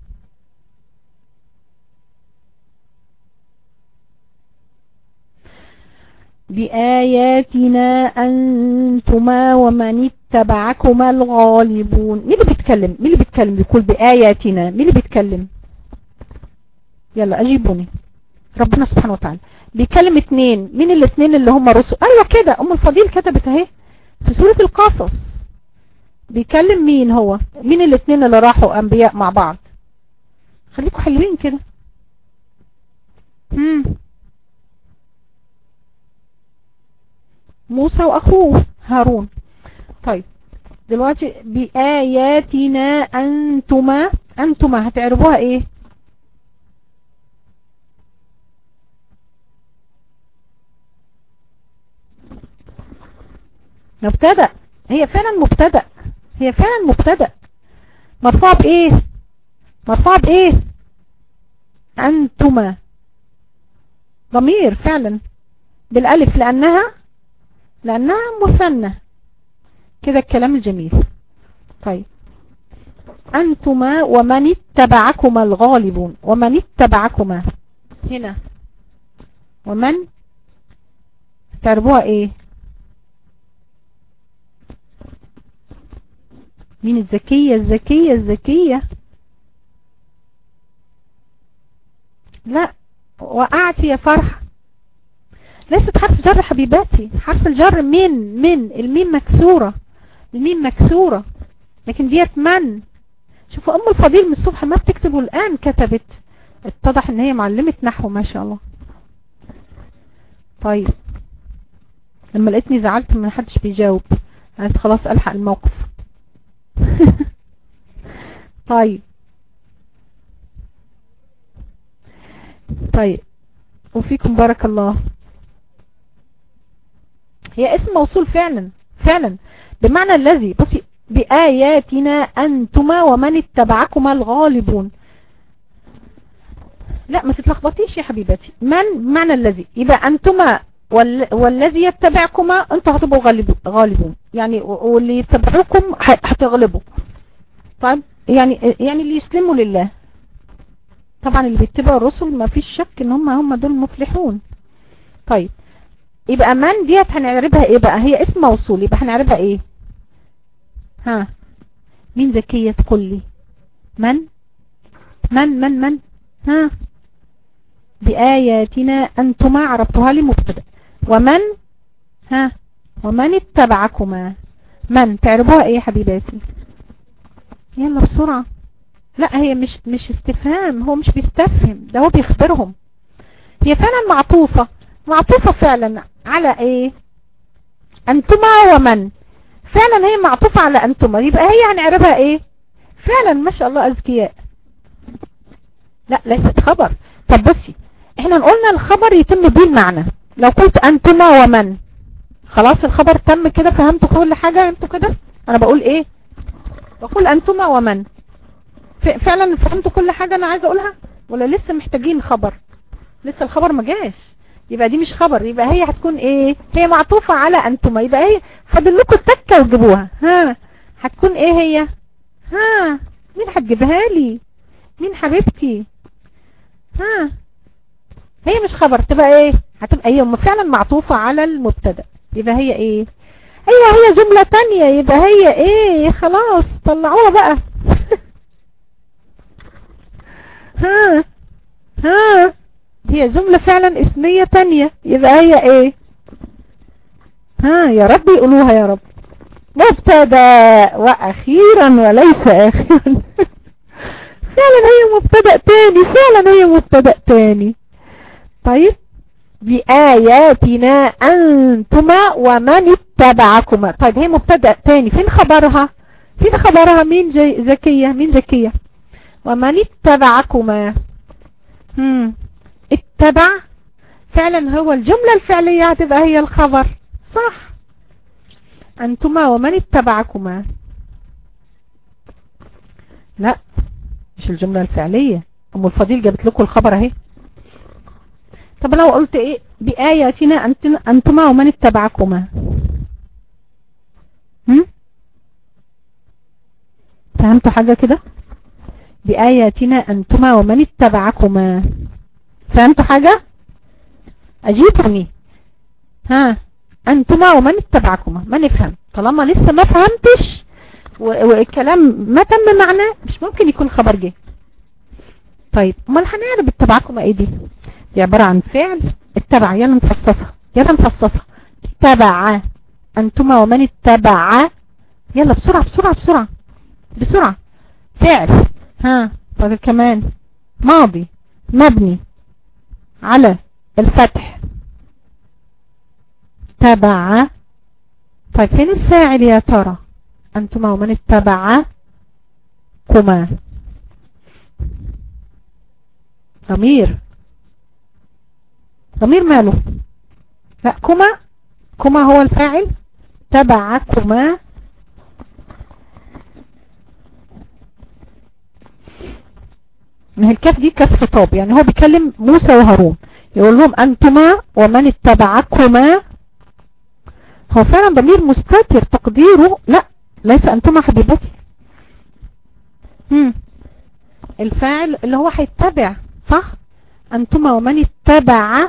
بآياتنا أنتما ومن اتبعكما الغالبون مين اللي بيتكلم مين اللي بيتكلم بيقول بآياتنا مين اللي بيتكلم يلا أجيبوني ربنا سبحانه وتعالى بيكلم اتنين مين الاتنين اللي هم رسل ايوه كده ام الفضيل كتبت اهي في سورة القصص بيكلم مين هو مين الاتنين اللي راحوا انبياء مع بعض خليكم حلوين كده هم موسى واخوه هارون طيب دلوقتي بآياتنا انتما انتما هتعرفوها ايه مبتدأ هي فعلا مبتدأ هي فعلا مبتدأ مرفوع بايه مرفوع بايه انتما ضمير فعلا بالالف لانها لانها مثنى كده الكلام الجميل طيب انتما ومن اتبعكما الغالبون ومن اتبعكما هنا ومن تعرفوها ايه مين الذكية الذكية الذكية لا وقعت يا فرحة ليست حرف جر حبيباتي حرف الجر من من الميم مكسورة الميم مكسورة لكن ديت من شوفوا ام الفضيل من الصبح ما بتكتبه الان كتبت اتضح ان هي معلمة نحو ما شاء الله طيب لما لقيتني زعلت من حدش بيجاوب قالت خلاص الحق الموقف طيب طيب وفيكم بارك الله هي اسم موصول فعلا فعلا بمعنى الذي بصي بآياتنا أنتما ومن اتبعكما الغالبون لا ما تتلخبطيش يا حبيبتي من بمعنى الذي يبقى أنتما والذي يتبعكما انتوا هتبقوا غالبون يعني واللي يتبعوكم هتغلبوا طيب يعني يعني اللي يسلموا لله طبعا اللي بيتبعوا الرسل ما فيش شك ان هم هم دول مفلحون طيب يبقى من ديت هنعربها ايه بقى هي اسم موصول يبقى هنعربها ايه ها مين ذكية تقول لي من من من من ها بآياتنا أنتما عربتها لي مبتدا ومن ها ومن اتبعكما من تعربوها ايه يا حبيباتي يلا بسرعة لا هي مش مش استفهام هو مش بيستفهم ده هو بيخبرهم هي فعلا معطوفة معطوفة فعلا على ايه انتما ومن فعلا هي معطوفة على انتما يبقى هي هنعربها ايه فعلا ما شاء الله اذكياء لا ليست خبر طب بصي احنا قلنا الخبر يتم بيه المعنى لو قلت انتما ومن خلاص الخبر تم كده فهمتوا كل حاجة انتوا كده انا بقول ايه وقل انتما ومن فعلا فهمتوا كل حاجة انا عايزة اقولها ولا لسه محتاجين خبر لسه الخبر ما جاش يبقى دي مش خبر يبقى هي هتكون ايه هي معطوفة على انتما يبقى هي فاضل لكم التكة وتجيبوها ها هتكون ايه هي ها مين هتجيبها لي مين حبيبتي ها هي مش خبر تبقى ايه هتبقى هي فعلا معطوفة على المبتدا يبقى هي ايه هي هي جملة تانية يبقى هي ايه خلاص طلعوها بقى ها ها هي جملة فعلا اسمية تانية يبقى هي ايه ها يا رب يقولوها يا رب مبتدا واخيرا وليس اخيرا فعلا هي مبتدا تاني فعلا هي مبتدا تاني طيب بآياتنا أنتما ومن اتبعكما طيب هي مبتدا تاني فين خبرها فين خبرها مين جي زكية مين زكية ومن اتبعكما هم اتبع فعلا هو الجملة الفعلية هتبقى هي الخبر صح أنتما ومن اتبعكما لا مش الجملة الفعلية أم الفضيل جابت لكم الخبر اهي طب لو قلت ايه بآياتنا أنتما ومن اتبعكما هم؟ فهمتوا حاجة كده بآياتنا أنتما ومن اتبعكما فهمتوا حاجة أجيبوني ها أنتما ومن اتبعكما ما نفهم طالما لسه ما فهمتش والكلام ما تم معناه مش ممكن يكون خبر جه طيب امال هنعرف اتبعكما ايه دي دي عبارة عن فعل اتبع يلا نفصصها يلا نفصصها اتبع انتما ومن اتبع يلا بسرعة بسرعة بسرعة بسرعة فعل ها طيب كمان ماضي مبني على الفتح تبع طيب فين الفاعل يا ترى أنتما ومن اتبع كما ضمير ضمير ماله لا كما كما هو الفاعل تبعكما ما هي الكاف دي كاف خطاب يعني هو بيكلم موسى وهارون يقول لهم أنتما ومن اتبعكما هو فعلا ضمير مستتر تقديره لا ليس أنتما حبيبتي هم. الفاعل اللي هو هيتبع صح أنتما ومن اتبع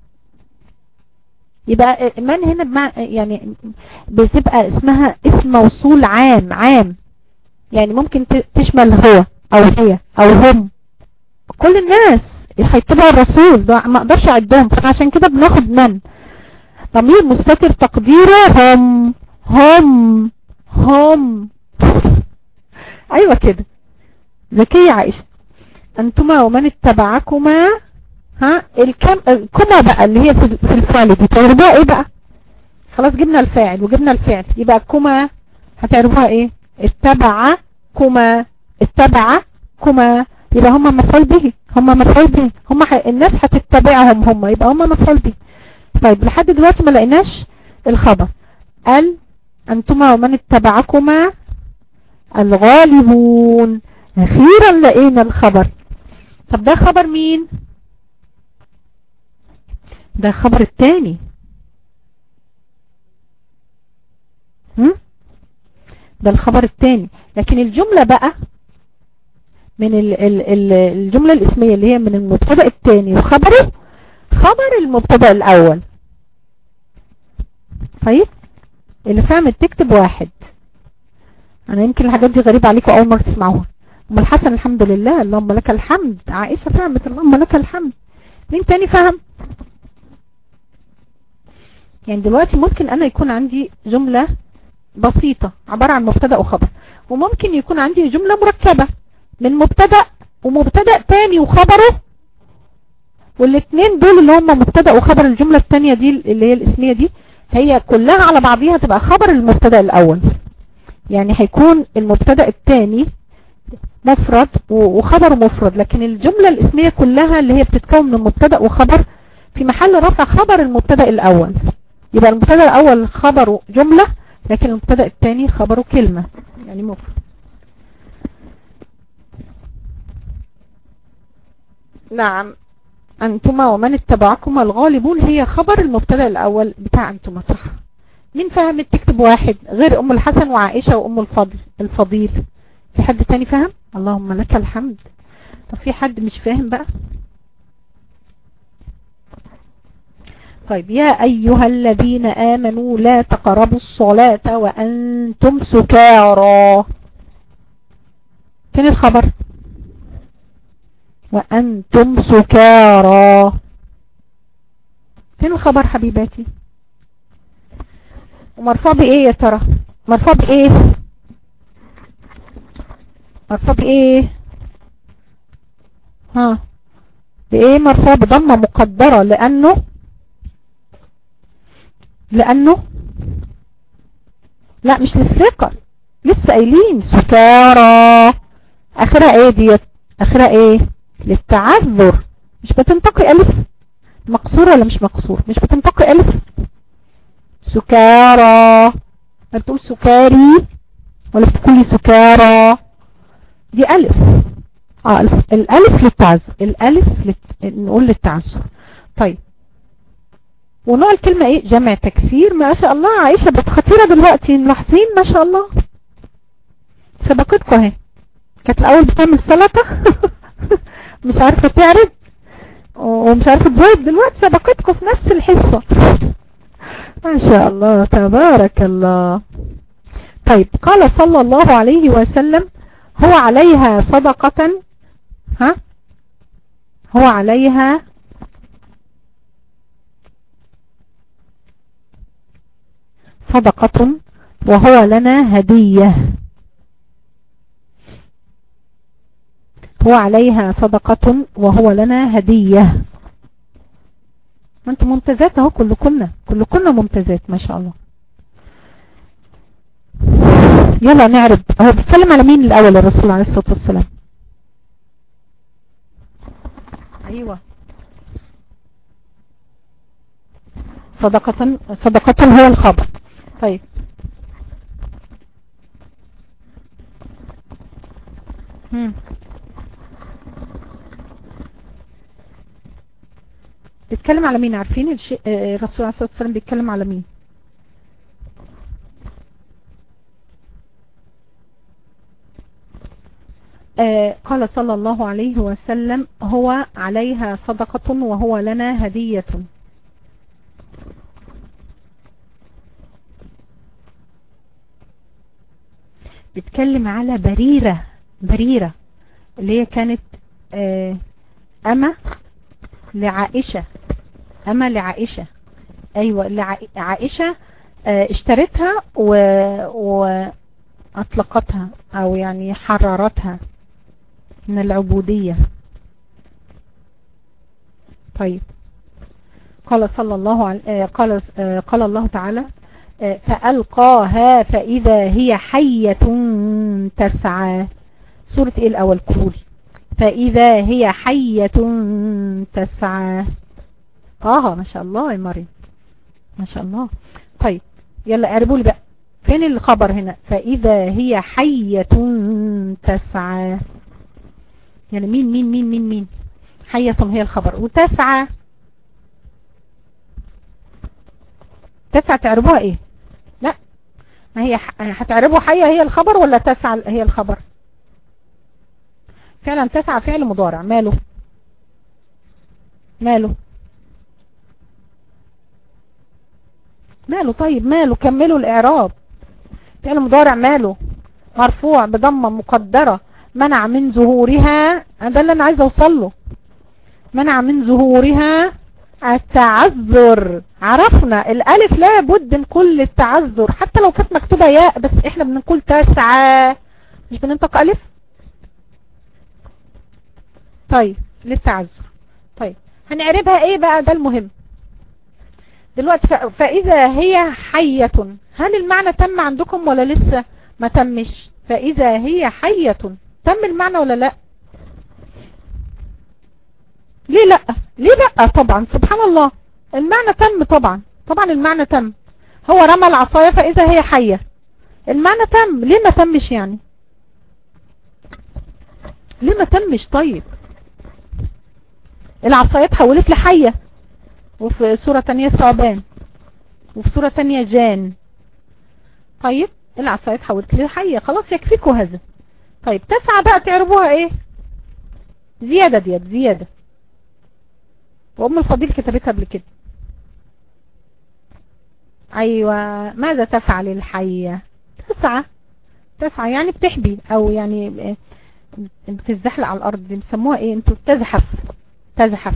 يبقى من هنا بمع يعني بتبقى اسمها اسم موصول عام عام يعني ممكن تشمل هو او هي او هم كل الناس هيتبعوا الرسول ده ما اقدرش اعدهم فعشان كده بناخد من ضمير مستتر تقديره هم هم هم ايوه كده ذكية عائشة انتما ومن اتبعكما ها الكم كما بقى اللي هي في الفعل دي تعربوها ايه بقى خلاص جبنا الفاعل وجبنا الفعل يبقى كما هتعربوها ايه اتبع كما اتبع كما يبقى هم مفعول به هم مفعول به هم ح... الناس هتتبعهم هم يبقى هم مفعول به طيب لحد دلوقتي ما لقيناش الخبر قال انتما ومن اتبعكما الغالبون اخيرا لقينا الخبر طب ده خبر مين ده خبر التاني هم؟ ده الخبر التاني لكن الجملة بقى من ال ال ال الجملة الاسمية اللي هي من المبتدا التاني وخبره خبر المبتدا الاول طيب اللي فهمت تكتب واحد انا يمكن الحاجات دي غريبة عليكم اول مرة تسمعوها ام الحسن الحمد لله اللهم لك الحمد عائشة فهمت اللهم لك الحمد مين تاني فهم يعني دلوقتي ممكن انا يكون عندي جملة بسيطة عبارة عن مبتدا وخبر وممكن يكون عندي جملة مركبة من مبتدا ومبتدا تاني وخبره والاثنين دول اللي هم مبتدا وخبر الجملة التانية دي اللي هي الاسمية دي هي كلها على بعضيها تبقى خبر المبتدا الاول يعني هيكون المبتدا الثاني مفرد وخبر مفرد لكن الجملة الاسمية كلها اللي هي بتتكون من مبتدا وخبر في محل رفع خبر المبتدا الاول يبقى المبتدا الاول خبره جملة لكن المبتدا الثاني خبره كلمة يعني مفرد نعم أنتما ومن اتبعكما الغالبون هي خبر المبتدا الأول بتاع أنتما صح مين فهم تكتب واحد غير أم الحسن وعائشة وأم الفضل الفضيل في حد تاني فهم اللهم لك الحمد طب في حد مش فاهم بقى طيب يا أيها الذين آمنوا لا تقربوا الصلاة وأنتم سكارى فين الخبر وأنتم سكارى فين الخبر حبيباتي ومرفوع بإيه يا ترى مرفوع بإيه مرفوع بإيه ها بإيه مرفوع بضمة مقدرة لأنه لأنه لا مش للثقة لسه قايلين سكارى اخرها ايه ديت اخرها ايه للتعذر مش بتنطقي الف مقصورة ولا مش مقصور مش بتنطقي الف سكارى بتقول سكاري ولا بتقولي سكارى دي الف اه الف. الالف للتعذر الالف لت... نقول للتعذر طيب ونوع الكلمة ايه جمع تكسير ما شاء الله عائشة بقت خطيرة دلوقتي ملاحظين ما شاء الله سبقتكم اهي كانت الاول بتعمل سلطة مش عارفة تعرف ومش عارفة تزود دلوقتي سبقتكم في نفس الحصة ما شاء الله تبارك الله طيب قال صلى الله عليه وسلم هو عليها صدقة ها هو عليها صدقة وهو لنا هدية هو عليها صدقة وهو لنا هدية ما انتم ممتازات اهو كل كنا كل كنا ممتازات ما شاء الله يلا نعرب هو بيتكلم على مين الاول الرسول عليه الصلاة والسلام ايوه صدقة صدقة هو الخبر طيب هم. بيتكلم على مين عارفين الشيء الرسول عليه الصلاة والسلام بيتكلم على مين آه قال صلى الله عليه وسلم هو عليها صدقة وهو لنا هدية بيتكلم على بريرة بريرة اللي هي كانت آه أما لعائشة أما لعائشة أيوة لعائشة آه اشترتها و... وأطلقتها أو يعني حررتها من العبودية طيب قال صلى الله عليه آه قال آه قال الله تعالى فألقاها فإذا هي حية تسعى سورة ايه الأول قولي فإذا هي حية تسعى طه ما شاء الله يا مريم ما شاء الله طيب يلا اعربوا لي بقى فين الخبر هنا فإذا هي حية تسعى يعني مين مين مين مين مين حية هي الخبر وتسعى تسعى تعربوها ايه لا ما هي هتعربوا حية هي الخبر ولا تسعى هي الخبر فعلا تسعى فعل مضارع ماله ماله ماله طيب ماله كملوا الاعراب فعل مضارع ماله مرفوع بضمة مقدرة منع من ظهورها ده اللي انا عايزه اوصل له منع من ظهورها التعذر عرفنا الالف لا بد نقول التعذر حتى لو كانت مكتوبة ياء بس احنا بنقول تسعى مش بننطق الف طيب للتعذر طيب هنعربها ايه بقى ده المهم دلوقتي فاذا هي حية هل المعنى تم عندكم ولا لسه ما تمش فاذا هي حية تم المعنى ولا لا ليه لا ليه لا طبعا سبحان الله المعنى تم طبعا طبعا المعنى تم هو رمى العصاية فاذا هي حية المعنى تم ليه ما تمش يعني ليه ما تمش طيب العصاية اتحولت لحية وفي سورة تانية ثعبان وفي سورة تانية جان طيب العصاية اتحولت لحية خلاص يكفيكوا هذا طيب تسعة بقى تعربوها ايه زيادة ديت زيادة وام الفضيل كتبتها قبل كده ايوه ماذا تفعل الحية تسعة تسعة يعني بتحبي او يعني بتزحلق على الارض بيسموها ايه انتوا تزحف تزحف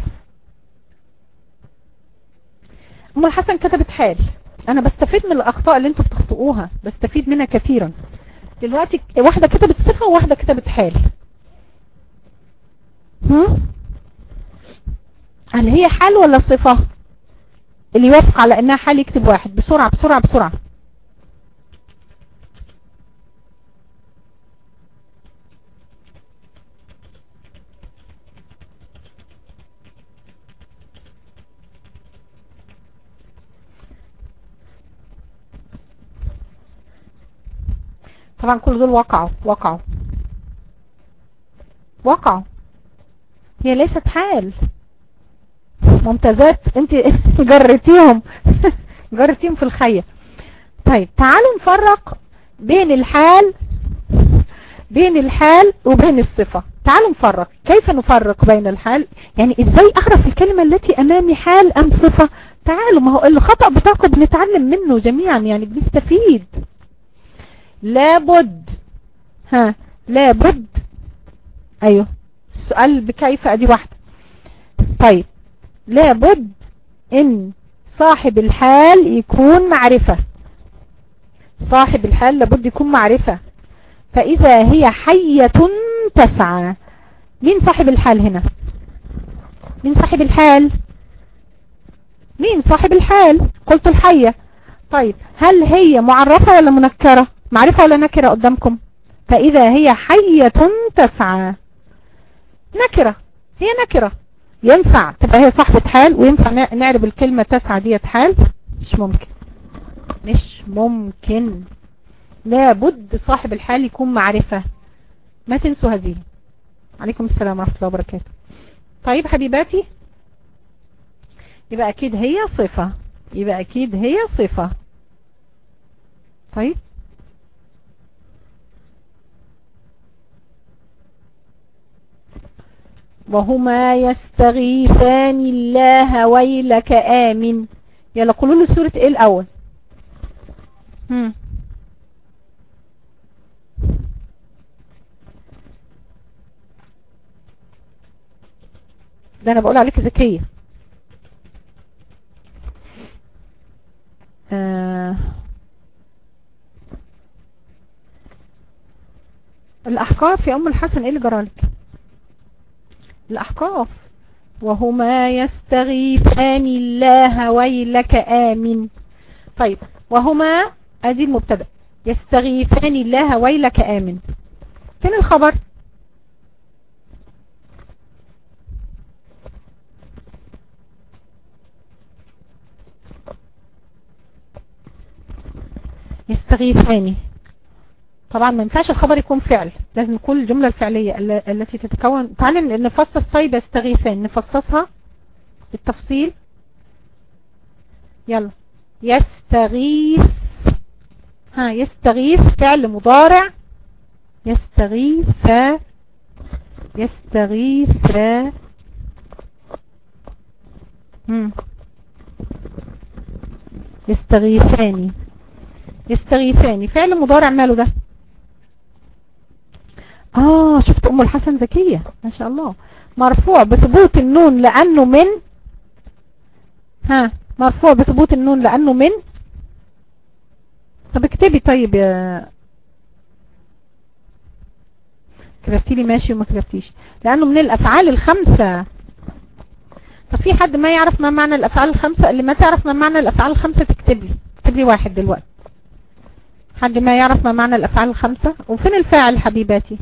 ام الحسن كتبت حال انا بستفيد من الاخطاء اللي انتوا بتخطئوها بستفيد منها كثيرا دلوقتي واحدة كتبت صفة وواحدة كتبت حال هم؟ هل هي حال ولا صفة اللي يوافق على انها حال يكتب واحد بسرعة بسرعة بسرعة طبعا كل دول وقعوا وقعوا وقعوا هي ليست حال ممتازات انت جرتيهم جرتيهم في الخية طيب تعالوا نفرق بين الحال بين الحال وبين الصفة تعالوا نفرق كيف نفرق بين الحال يعني ازاي اعرف الكلمة التي امامي حال ام صفة تعالوا ما هو الخطأ بتاعكم بنتعلم منه جميعا يعني بنستفيد لابد ها لابد ايوه السؤال بكيف ادي واحدة طيب لابد ان صاحب الحال يكون معرفة صاحب الحال لابد يكون معرفة فاذا هي حية تسعى مين صاحب الحال هنا مين صاحب الحال مين صاحب الحال قلت الحية طيب هل هي معرفة ولا منكرة معرفة ولا نكرة قدامكم فإذا هي حية تسعى نكرة هي نكرة ينفع تبقى هي صاحبة حال وينفع نعرب الكلمة تسعى ديت حال مش ممكن مش ممكن لابد صاحب الحال يكون معرفة ما تنسوا هذه عليكم السلام ورحمة الله وبركاته طيب حبيباتي يبقى أكيد هي صفة يبقى أكيد هي صفة طيب وهما يستغيثان الله ويلك آمن يلا قولوا لي سورة ايه الاول هم. ده انا بقول عليك ذكية آه. الاحقاف يا ام الحسن ايه اللي جرالك الأحقاف وهما يستغيثان الله ويلك آمن طيب وهما ادي المبتدا يستغيثان الله ويلك آمن فين الخبر يستغيثان طبعا ما ينفعش الخبر يكون فعل لازم يكون الجملة الفعلية التي تتكون تعالى نفصص طيب يستغيثان نفصصها بالتفصيل يلا يستغيث ها يستغيث فعل مضارع يستغيث يستغيث مم. يستغيثان يستغيثان فعل مضارع ماله ده اه شفت ام الحسن ذكية ما شاء الله مرفوع بثبوت النون لانه من ها مرفوع بثبوت النون لانه من طب اكتبي طيب يا كتبتي لي ماشي وما كتبتيش لانه من الافعال الخمسة طب في حد ما يعرف ما معنى الافعال الخمسة اللي ما تعرف ما معنى الافعال الخمسة تكتب لي اكتب لي واحد دلوقتي حد ما يعرف ما معنى الافعال الخمسة وفين الفاعل حبيباتي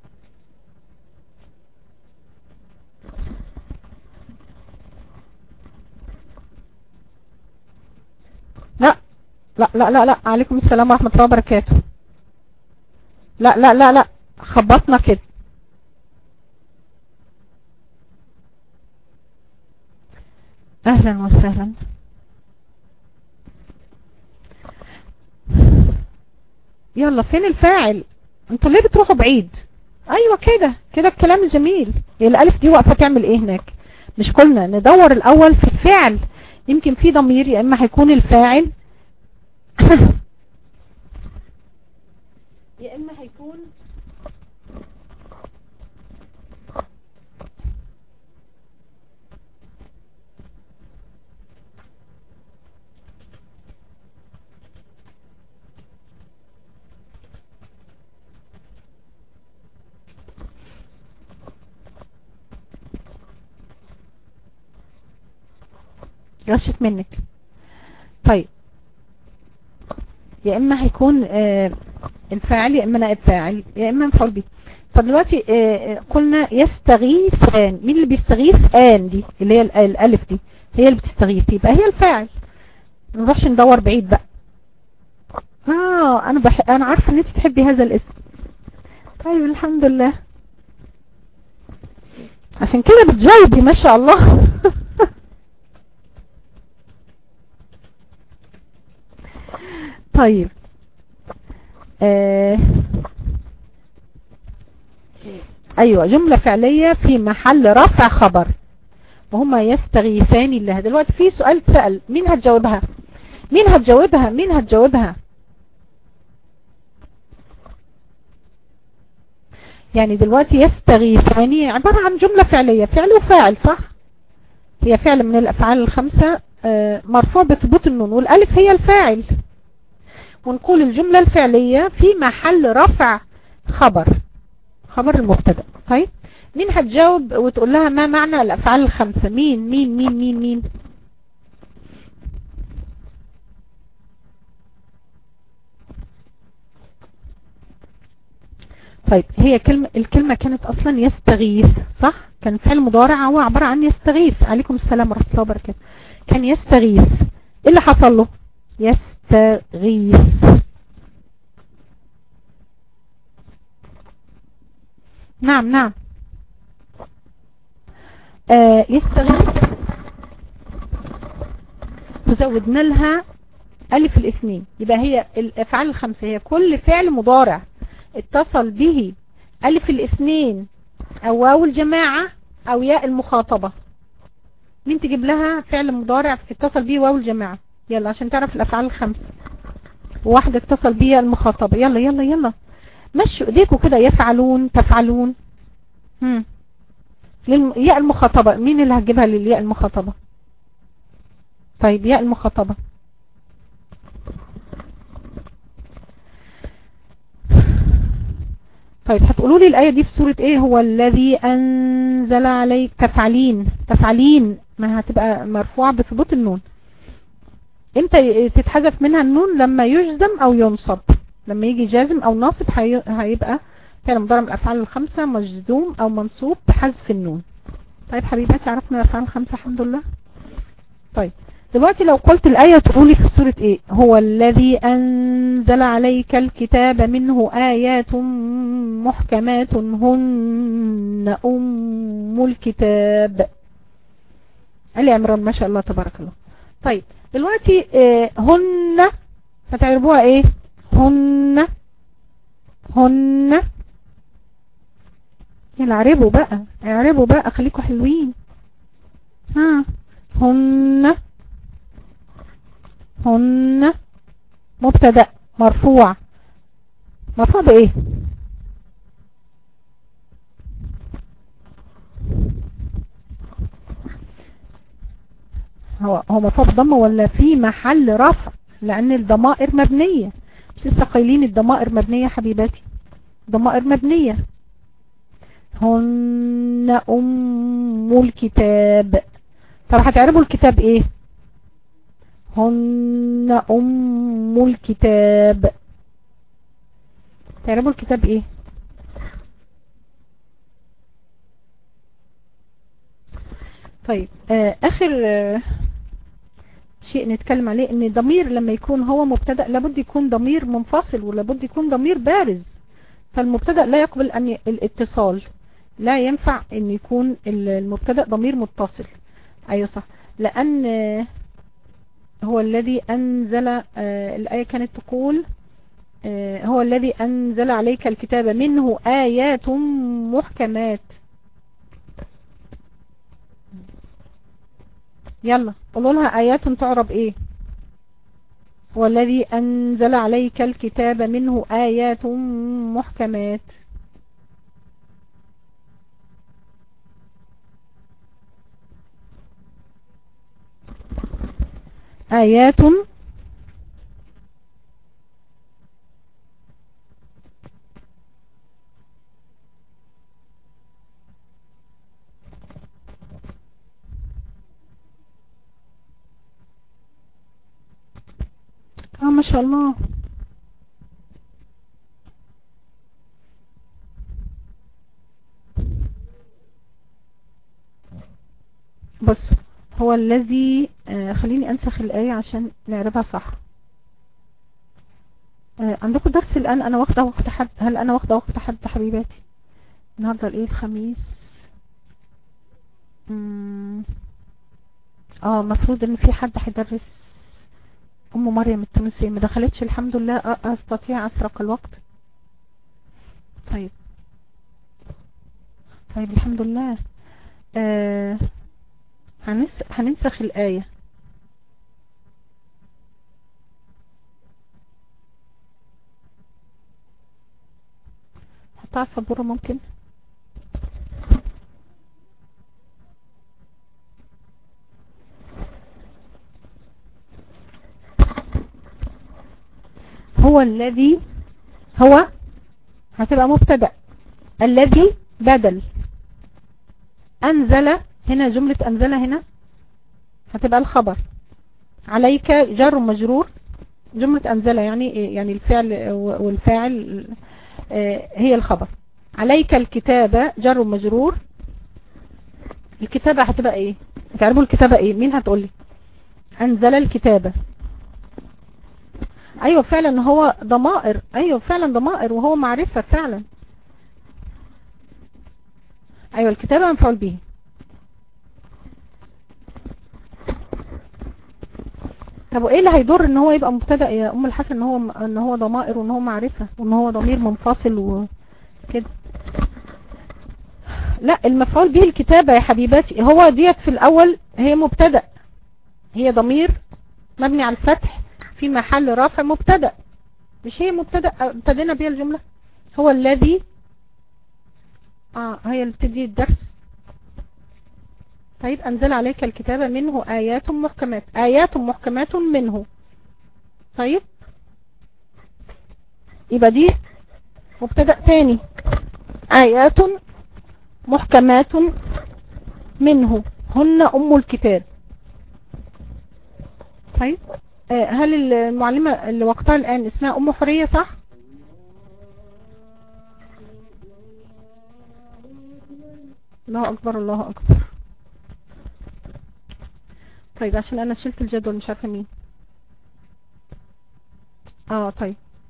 لا لا لا لا لا عليكم السلام ورحمة الله وبركاته لا لا لا لا خبطنا كده اهلا وسهلا يلا فين الفاعل انتوا ليه بتروحوا بعيد ايوه كده كده الكلام الجميل الالف دي واقفه تعمل ايه هناك مش قلنا ندور الاول في الفعل يمكن في ضمير يا اما هيكون الفاعل يا اما هيكون غشت منك طيب يا اما هيكون آه الفاعل يا اما نائب فاعل يا اما مفعول به فدلوقتي آه قلنا يستغيثان مين اللي بيستغيث ان دي اللي هي الالف دي هي اللي بتستغيث يبقى هي الفاعل ما نروحش ندور بعيد بقى اه انا بح... انا عارفه ان انت تحبي هذا الاسم طيب الحمد لله عشان كده بتجاوبي ما شاء الله طيب آه ايوه جملة فعلية في محل رفع خبر وهما يستغيثان الله دلوقتي في سؤال سأل مين هتجاوبها مين هتجاوبها مين هتجاوبها يعني دلوقتي يستغيثان عبارة عن جملة فعلية فعل وفاعل صح هي فعل من الافعال الخمسة آه مرفوع بثبوت النون والالف هي الفاعل ونقول الجملة الفعلية في محل رفع خبر خبر المبتدا طيب مين هتجاوب وتقول لها ما معنى الافعال الخمسة مين مين مين مين مين طيب هي كلمة الكلمة كانت اصلا يستغيث صح كان فعل مضارع هو عبارة عن يستغيث عليكم السلام ورحمة الله وبركاته كان يستغيث ايه اللي حصل له يستغيث نعم نعم آه يستغيث وزودنا لها ألف الاثنين يبقى هي الأفعال الخمسة هي كل فعل مضارع اتصل به ألف الاثنين أو واو الجماعة أو ياء المخاطبة مين تجيب لها فعل مضارع اتصل به واو الجماعة يلا عشان تعرف الافعال الخمسة واحدة اتصل بيها المخاطبة يلا يلا يلا مشوا ايديكم كده يفعلون تفعلون هم ياء المخاطبة مين اللي هتجيبها للياء المخاطبة طيب ياء المخاطبة طيب هتقولوا لي الآية دي في سورة ايه هو الذي أنزل عليك تفعلين تفعلين ما هتبقى مرفوعة بثبوت النون امتى تتحذف منها النون لما يجزم او ينصب لما يجي جازم او ناصب هيبقى فعل مضارع من الافعال الخمسه مجزوم او منصوب بحذف النون طيب حبيباتي عرفنا الافعال الخمسه الحمد لله طيب دلوقتي لو قلت الآية تقولي في سورة ايه هو الذي أنزل عليك الكتاب منه آيات محكمات هن أم الكتاب علي عمران ما شاء الله تبارك الله طيب دلوقتي اه هن هتعربوها ايه هن هن يلا اعربوا بقى اعربوا بقى خليكوا حلوين ها هن هن مبتدا مرفوع مرفوع بايه هو هو مرفوع بضمه ولا في محل رفع لان الضمائر مبنيه مش لسه قايلين الضمائر مبنيه حبيباتي ضمائر مبنيه هن ام الكتاب طب هتعربوا الكتاب ايه هن ام الكتاب تعربوا الكتاب ايه طيب آه اخر آه شيء نتكلم عليه ان ضمير لما يكون هو مبتدا لابد يكون ضمير منفصل ولابد يكون ضمير بارز فالمبتدا لا يقبل ان ي... الاتصال لا ينفع ان يكون المبتدا ضمير متصل ايوه صح لأن هو الذي أنزل الآية كانت تقول هو الذي أنزل عليك الكتاب منه آيات محكمات يلا قولوا لها آيات تعرب ايه هو الذي أنزل عليك الكتاب منه آيات محكمات آيات اه ما شاء الله بص هو الذي آه خليني انسخ الآية عشان نعرفها صح آه عندكم درس الآن انا واخده وقت حد هل انا واخده وقت حد حبيباتي النهاردة الايه الخميس اه المفروض ان في حد هيدرس ام مريم التونسية ما دخلتش الحمد لله استطيع اسرق الوقت طيب طيب الحمد لله آه هنس... هننسخ الآية حطها على السبورة ممكن هو الذي هو هتبقى مبتدأ الذي بدل أنزل هنا جملة أنزل هنا هتبقى الخبر عليك جر مجرور جملة أنزل يعني يعني الفعل والفاعل هي الخبر عليك الكتابة جر مجرور الكتابة هتبقى ايه تعرفوا الكتابة ايه مين هتقولي أنزل الكتابة ايوه فعلا هو ضمائر ايوه فعلا ضمائر وهو معرفة فعلا ايوه الكتابة مفعول به طب وايه اللي هيضر ان هو يبقى مبتدا يا ام الحسن ان هو ان هو ضمائر وان هو معرفة وان هو ضمير منفصل وكده لا المفعول به الكتابة يا حبيباتي هو ديت في الاول هي مبتدا هي ضمير مبني على الفتح في محل رفع مبتدا مش هي مبتدا ابتدينا بيها الجملة هو الذي اه هي اللي بتدي الدرس طيب انزل عليك الكتاب منه ايات محكمات ايات محكمات منه طيب يبقى دي مبتدا تاني ايات محكمات منه هن ام الكتاب طيب هل المعلمة اللي وقتها الآن اسمها أم حرية صح الله أكبر الله أكبر طيب عشان أنا شلت الجدول مش عارفة مين اه طيب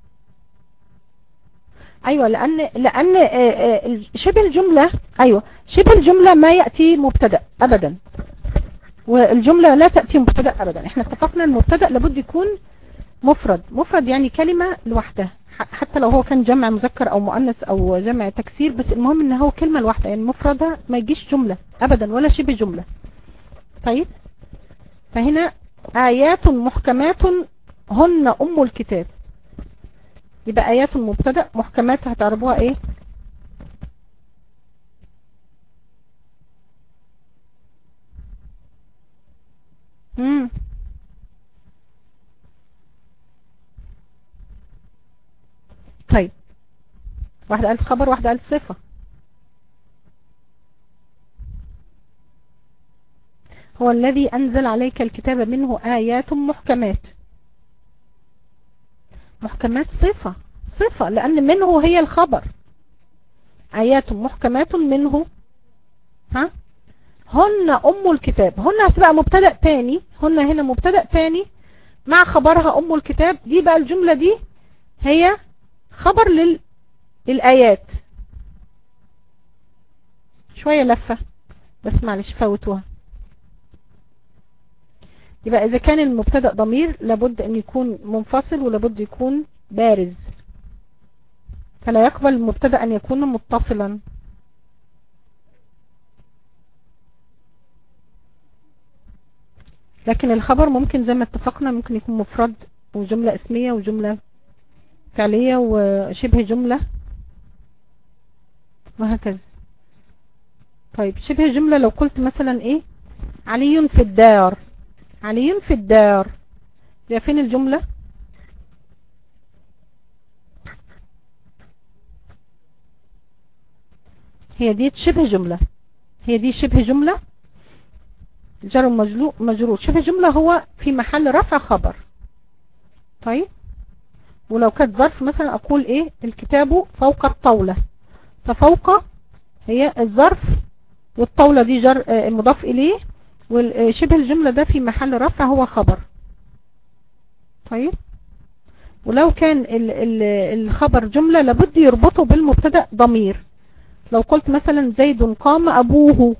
ايوه لان لان شبه الجملة ايوه شبه الجملة ما يأتي مبتدأ ابدا والجملة لا تأتي مبتدأ ابدا احنا اتفقنا المبتدأ لابد يكون مفرد مفرد يعني كلمة لوحدها حتى لو هو كان جمع مذكر او مؤنث او جمع تكسير بس المهم ان هو كلمة لوحدها يعني مفردة ما يجيش جملة ابدا ولا شبه جملة طيب فهنا آيات محكمات هن أم الكتاب يبقى آيات مبتدأ محكمات هتعرفوها ايه مم. طيب واحدة قالت خبر واحدة قالت صفة هو الذي أنزل عليك الكتاب منه آيات محكمات محكمات صفة صفة لأن منه هي الخبر آيات محكمات منه ها هن أم الكتاب هن هتبقى مبتدأ تاني هن هنا مبتدأ تاني مع خبرها أم الكتاب دي بقى الجملة دي هي خبر لل... للآيات شوية لفة بس معلش فوتوها يبقى اذا كان المبتدا ضمير لابد ان يكون منفصل ولابد يكون بارز فلا يقبل المبتدا ان يكون متصلا لكن الخبر ممكن زي ما اتفقنا ممكن يكون مفرد وجملة اسمية وجملة فعلية وشبه جملة وهكذا طيب شبه جملة لو قلت مثلا ايه علي في الدار علي في الدار يبقى فين الجملة هي دي شبه جملة هي دي شبه جملة جر مجرور شبه جملة هو في محل رفع خبر طيب ولو كانت ظرف مثلا اقول ايه الكتاب فوق الطاولة ففوق هي الظرف والطاولة دي جر مضاف اليه وشبه الجملة ده في محل رفع هو خبر طيب ولو كان ال ال الخبر جملة لابد يربطه بالمبتدا ضمير لو قلت مثلا زيد قام أبوه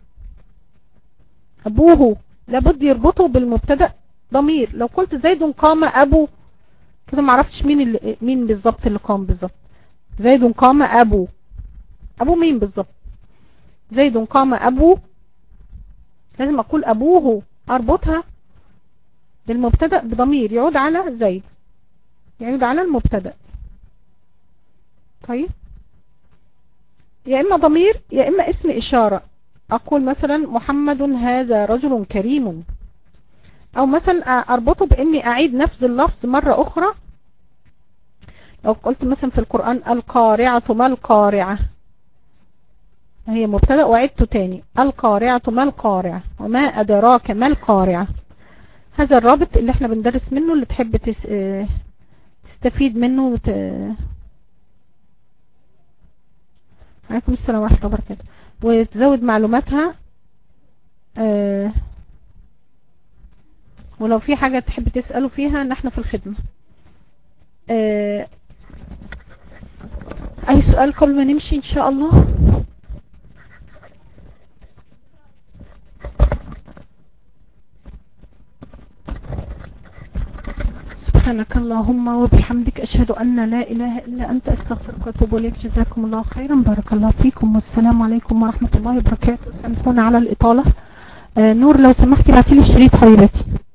أبوه لابد يربطه بالمبتدا ضمير لو قلت زيد قام أبو كده ما عرفتش مين اللي مين بالظبط اللي قام بالظبط زيد قام أبو أبو مين بالظبط زيد قام أبو لازم أقول أبوه أربطها بالمبتدا بضمير يعود على زيد يعود على المبتدا طيب يا إما ضمير يا إما اسم إشارة أقول مثلا محمد هذا رجل كريم أو مثلا أربطه بإني أعيد نفس اللفظ مرة أخرى لو قلت مثلا في القرآن القارعة ما القارعة هي مبتدا وعدته تاني القارعة ما القارعة وما أدراك ما القارعة هذا الرابط اللي احنا بندرس منه اللي تحب تس... تستفيد منه وت... عليكم السلام ورحمة الله وبركاته وتزود معلوماتها آه ولو في حاجة تحب تسألوا فيها نحن في الخدمة آه اي سؤال قبل ما نمشي ان شاء الله سبحانك اللهم وبحمدك أشهد أن لا إله إلا أنت أستغفرك وأتوب إليك جزاكم الله خيرا بارك الله فيكم والسلام عليكم ورحمة الله وبركاته سامحونا على الإطالة آه نور لو سمحتي بعتيلي الشريط حبيبتي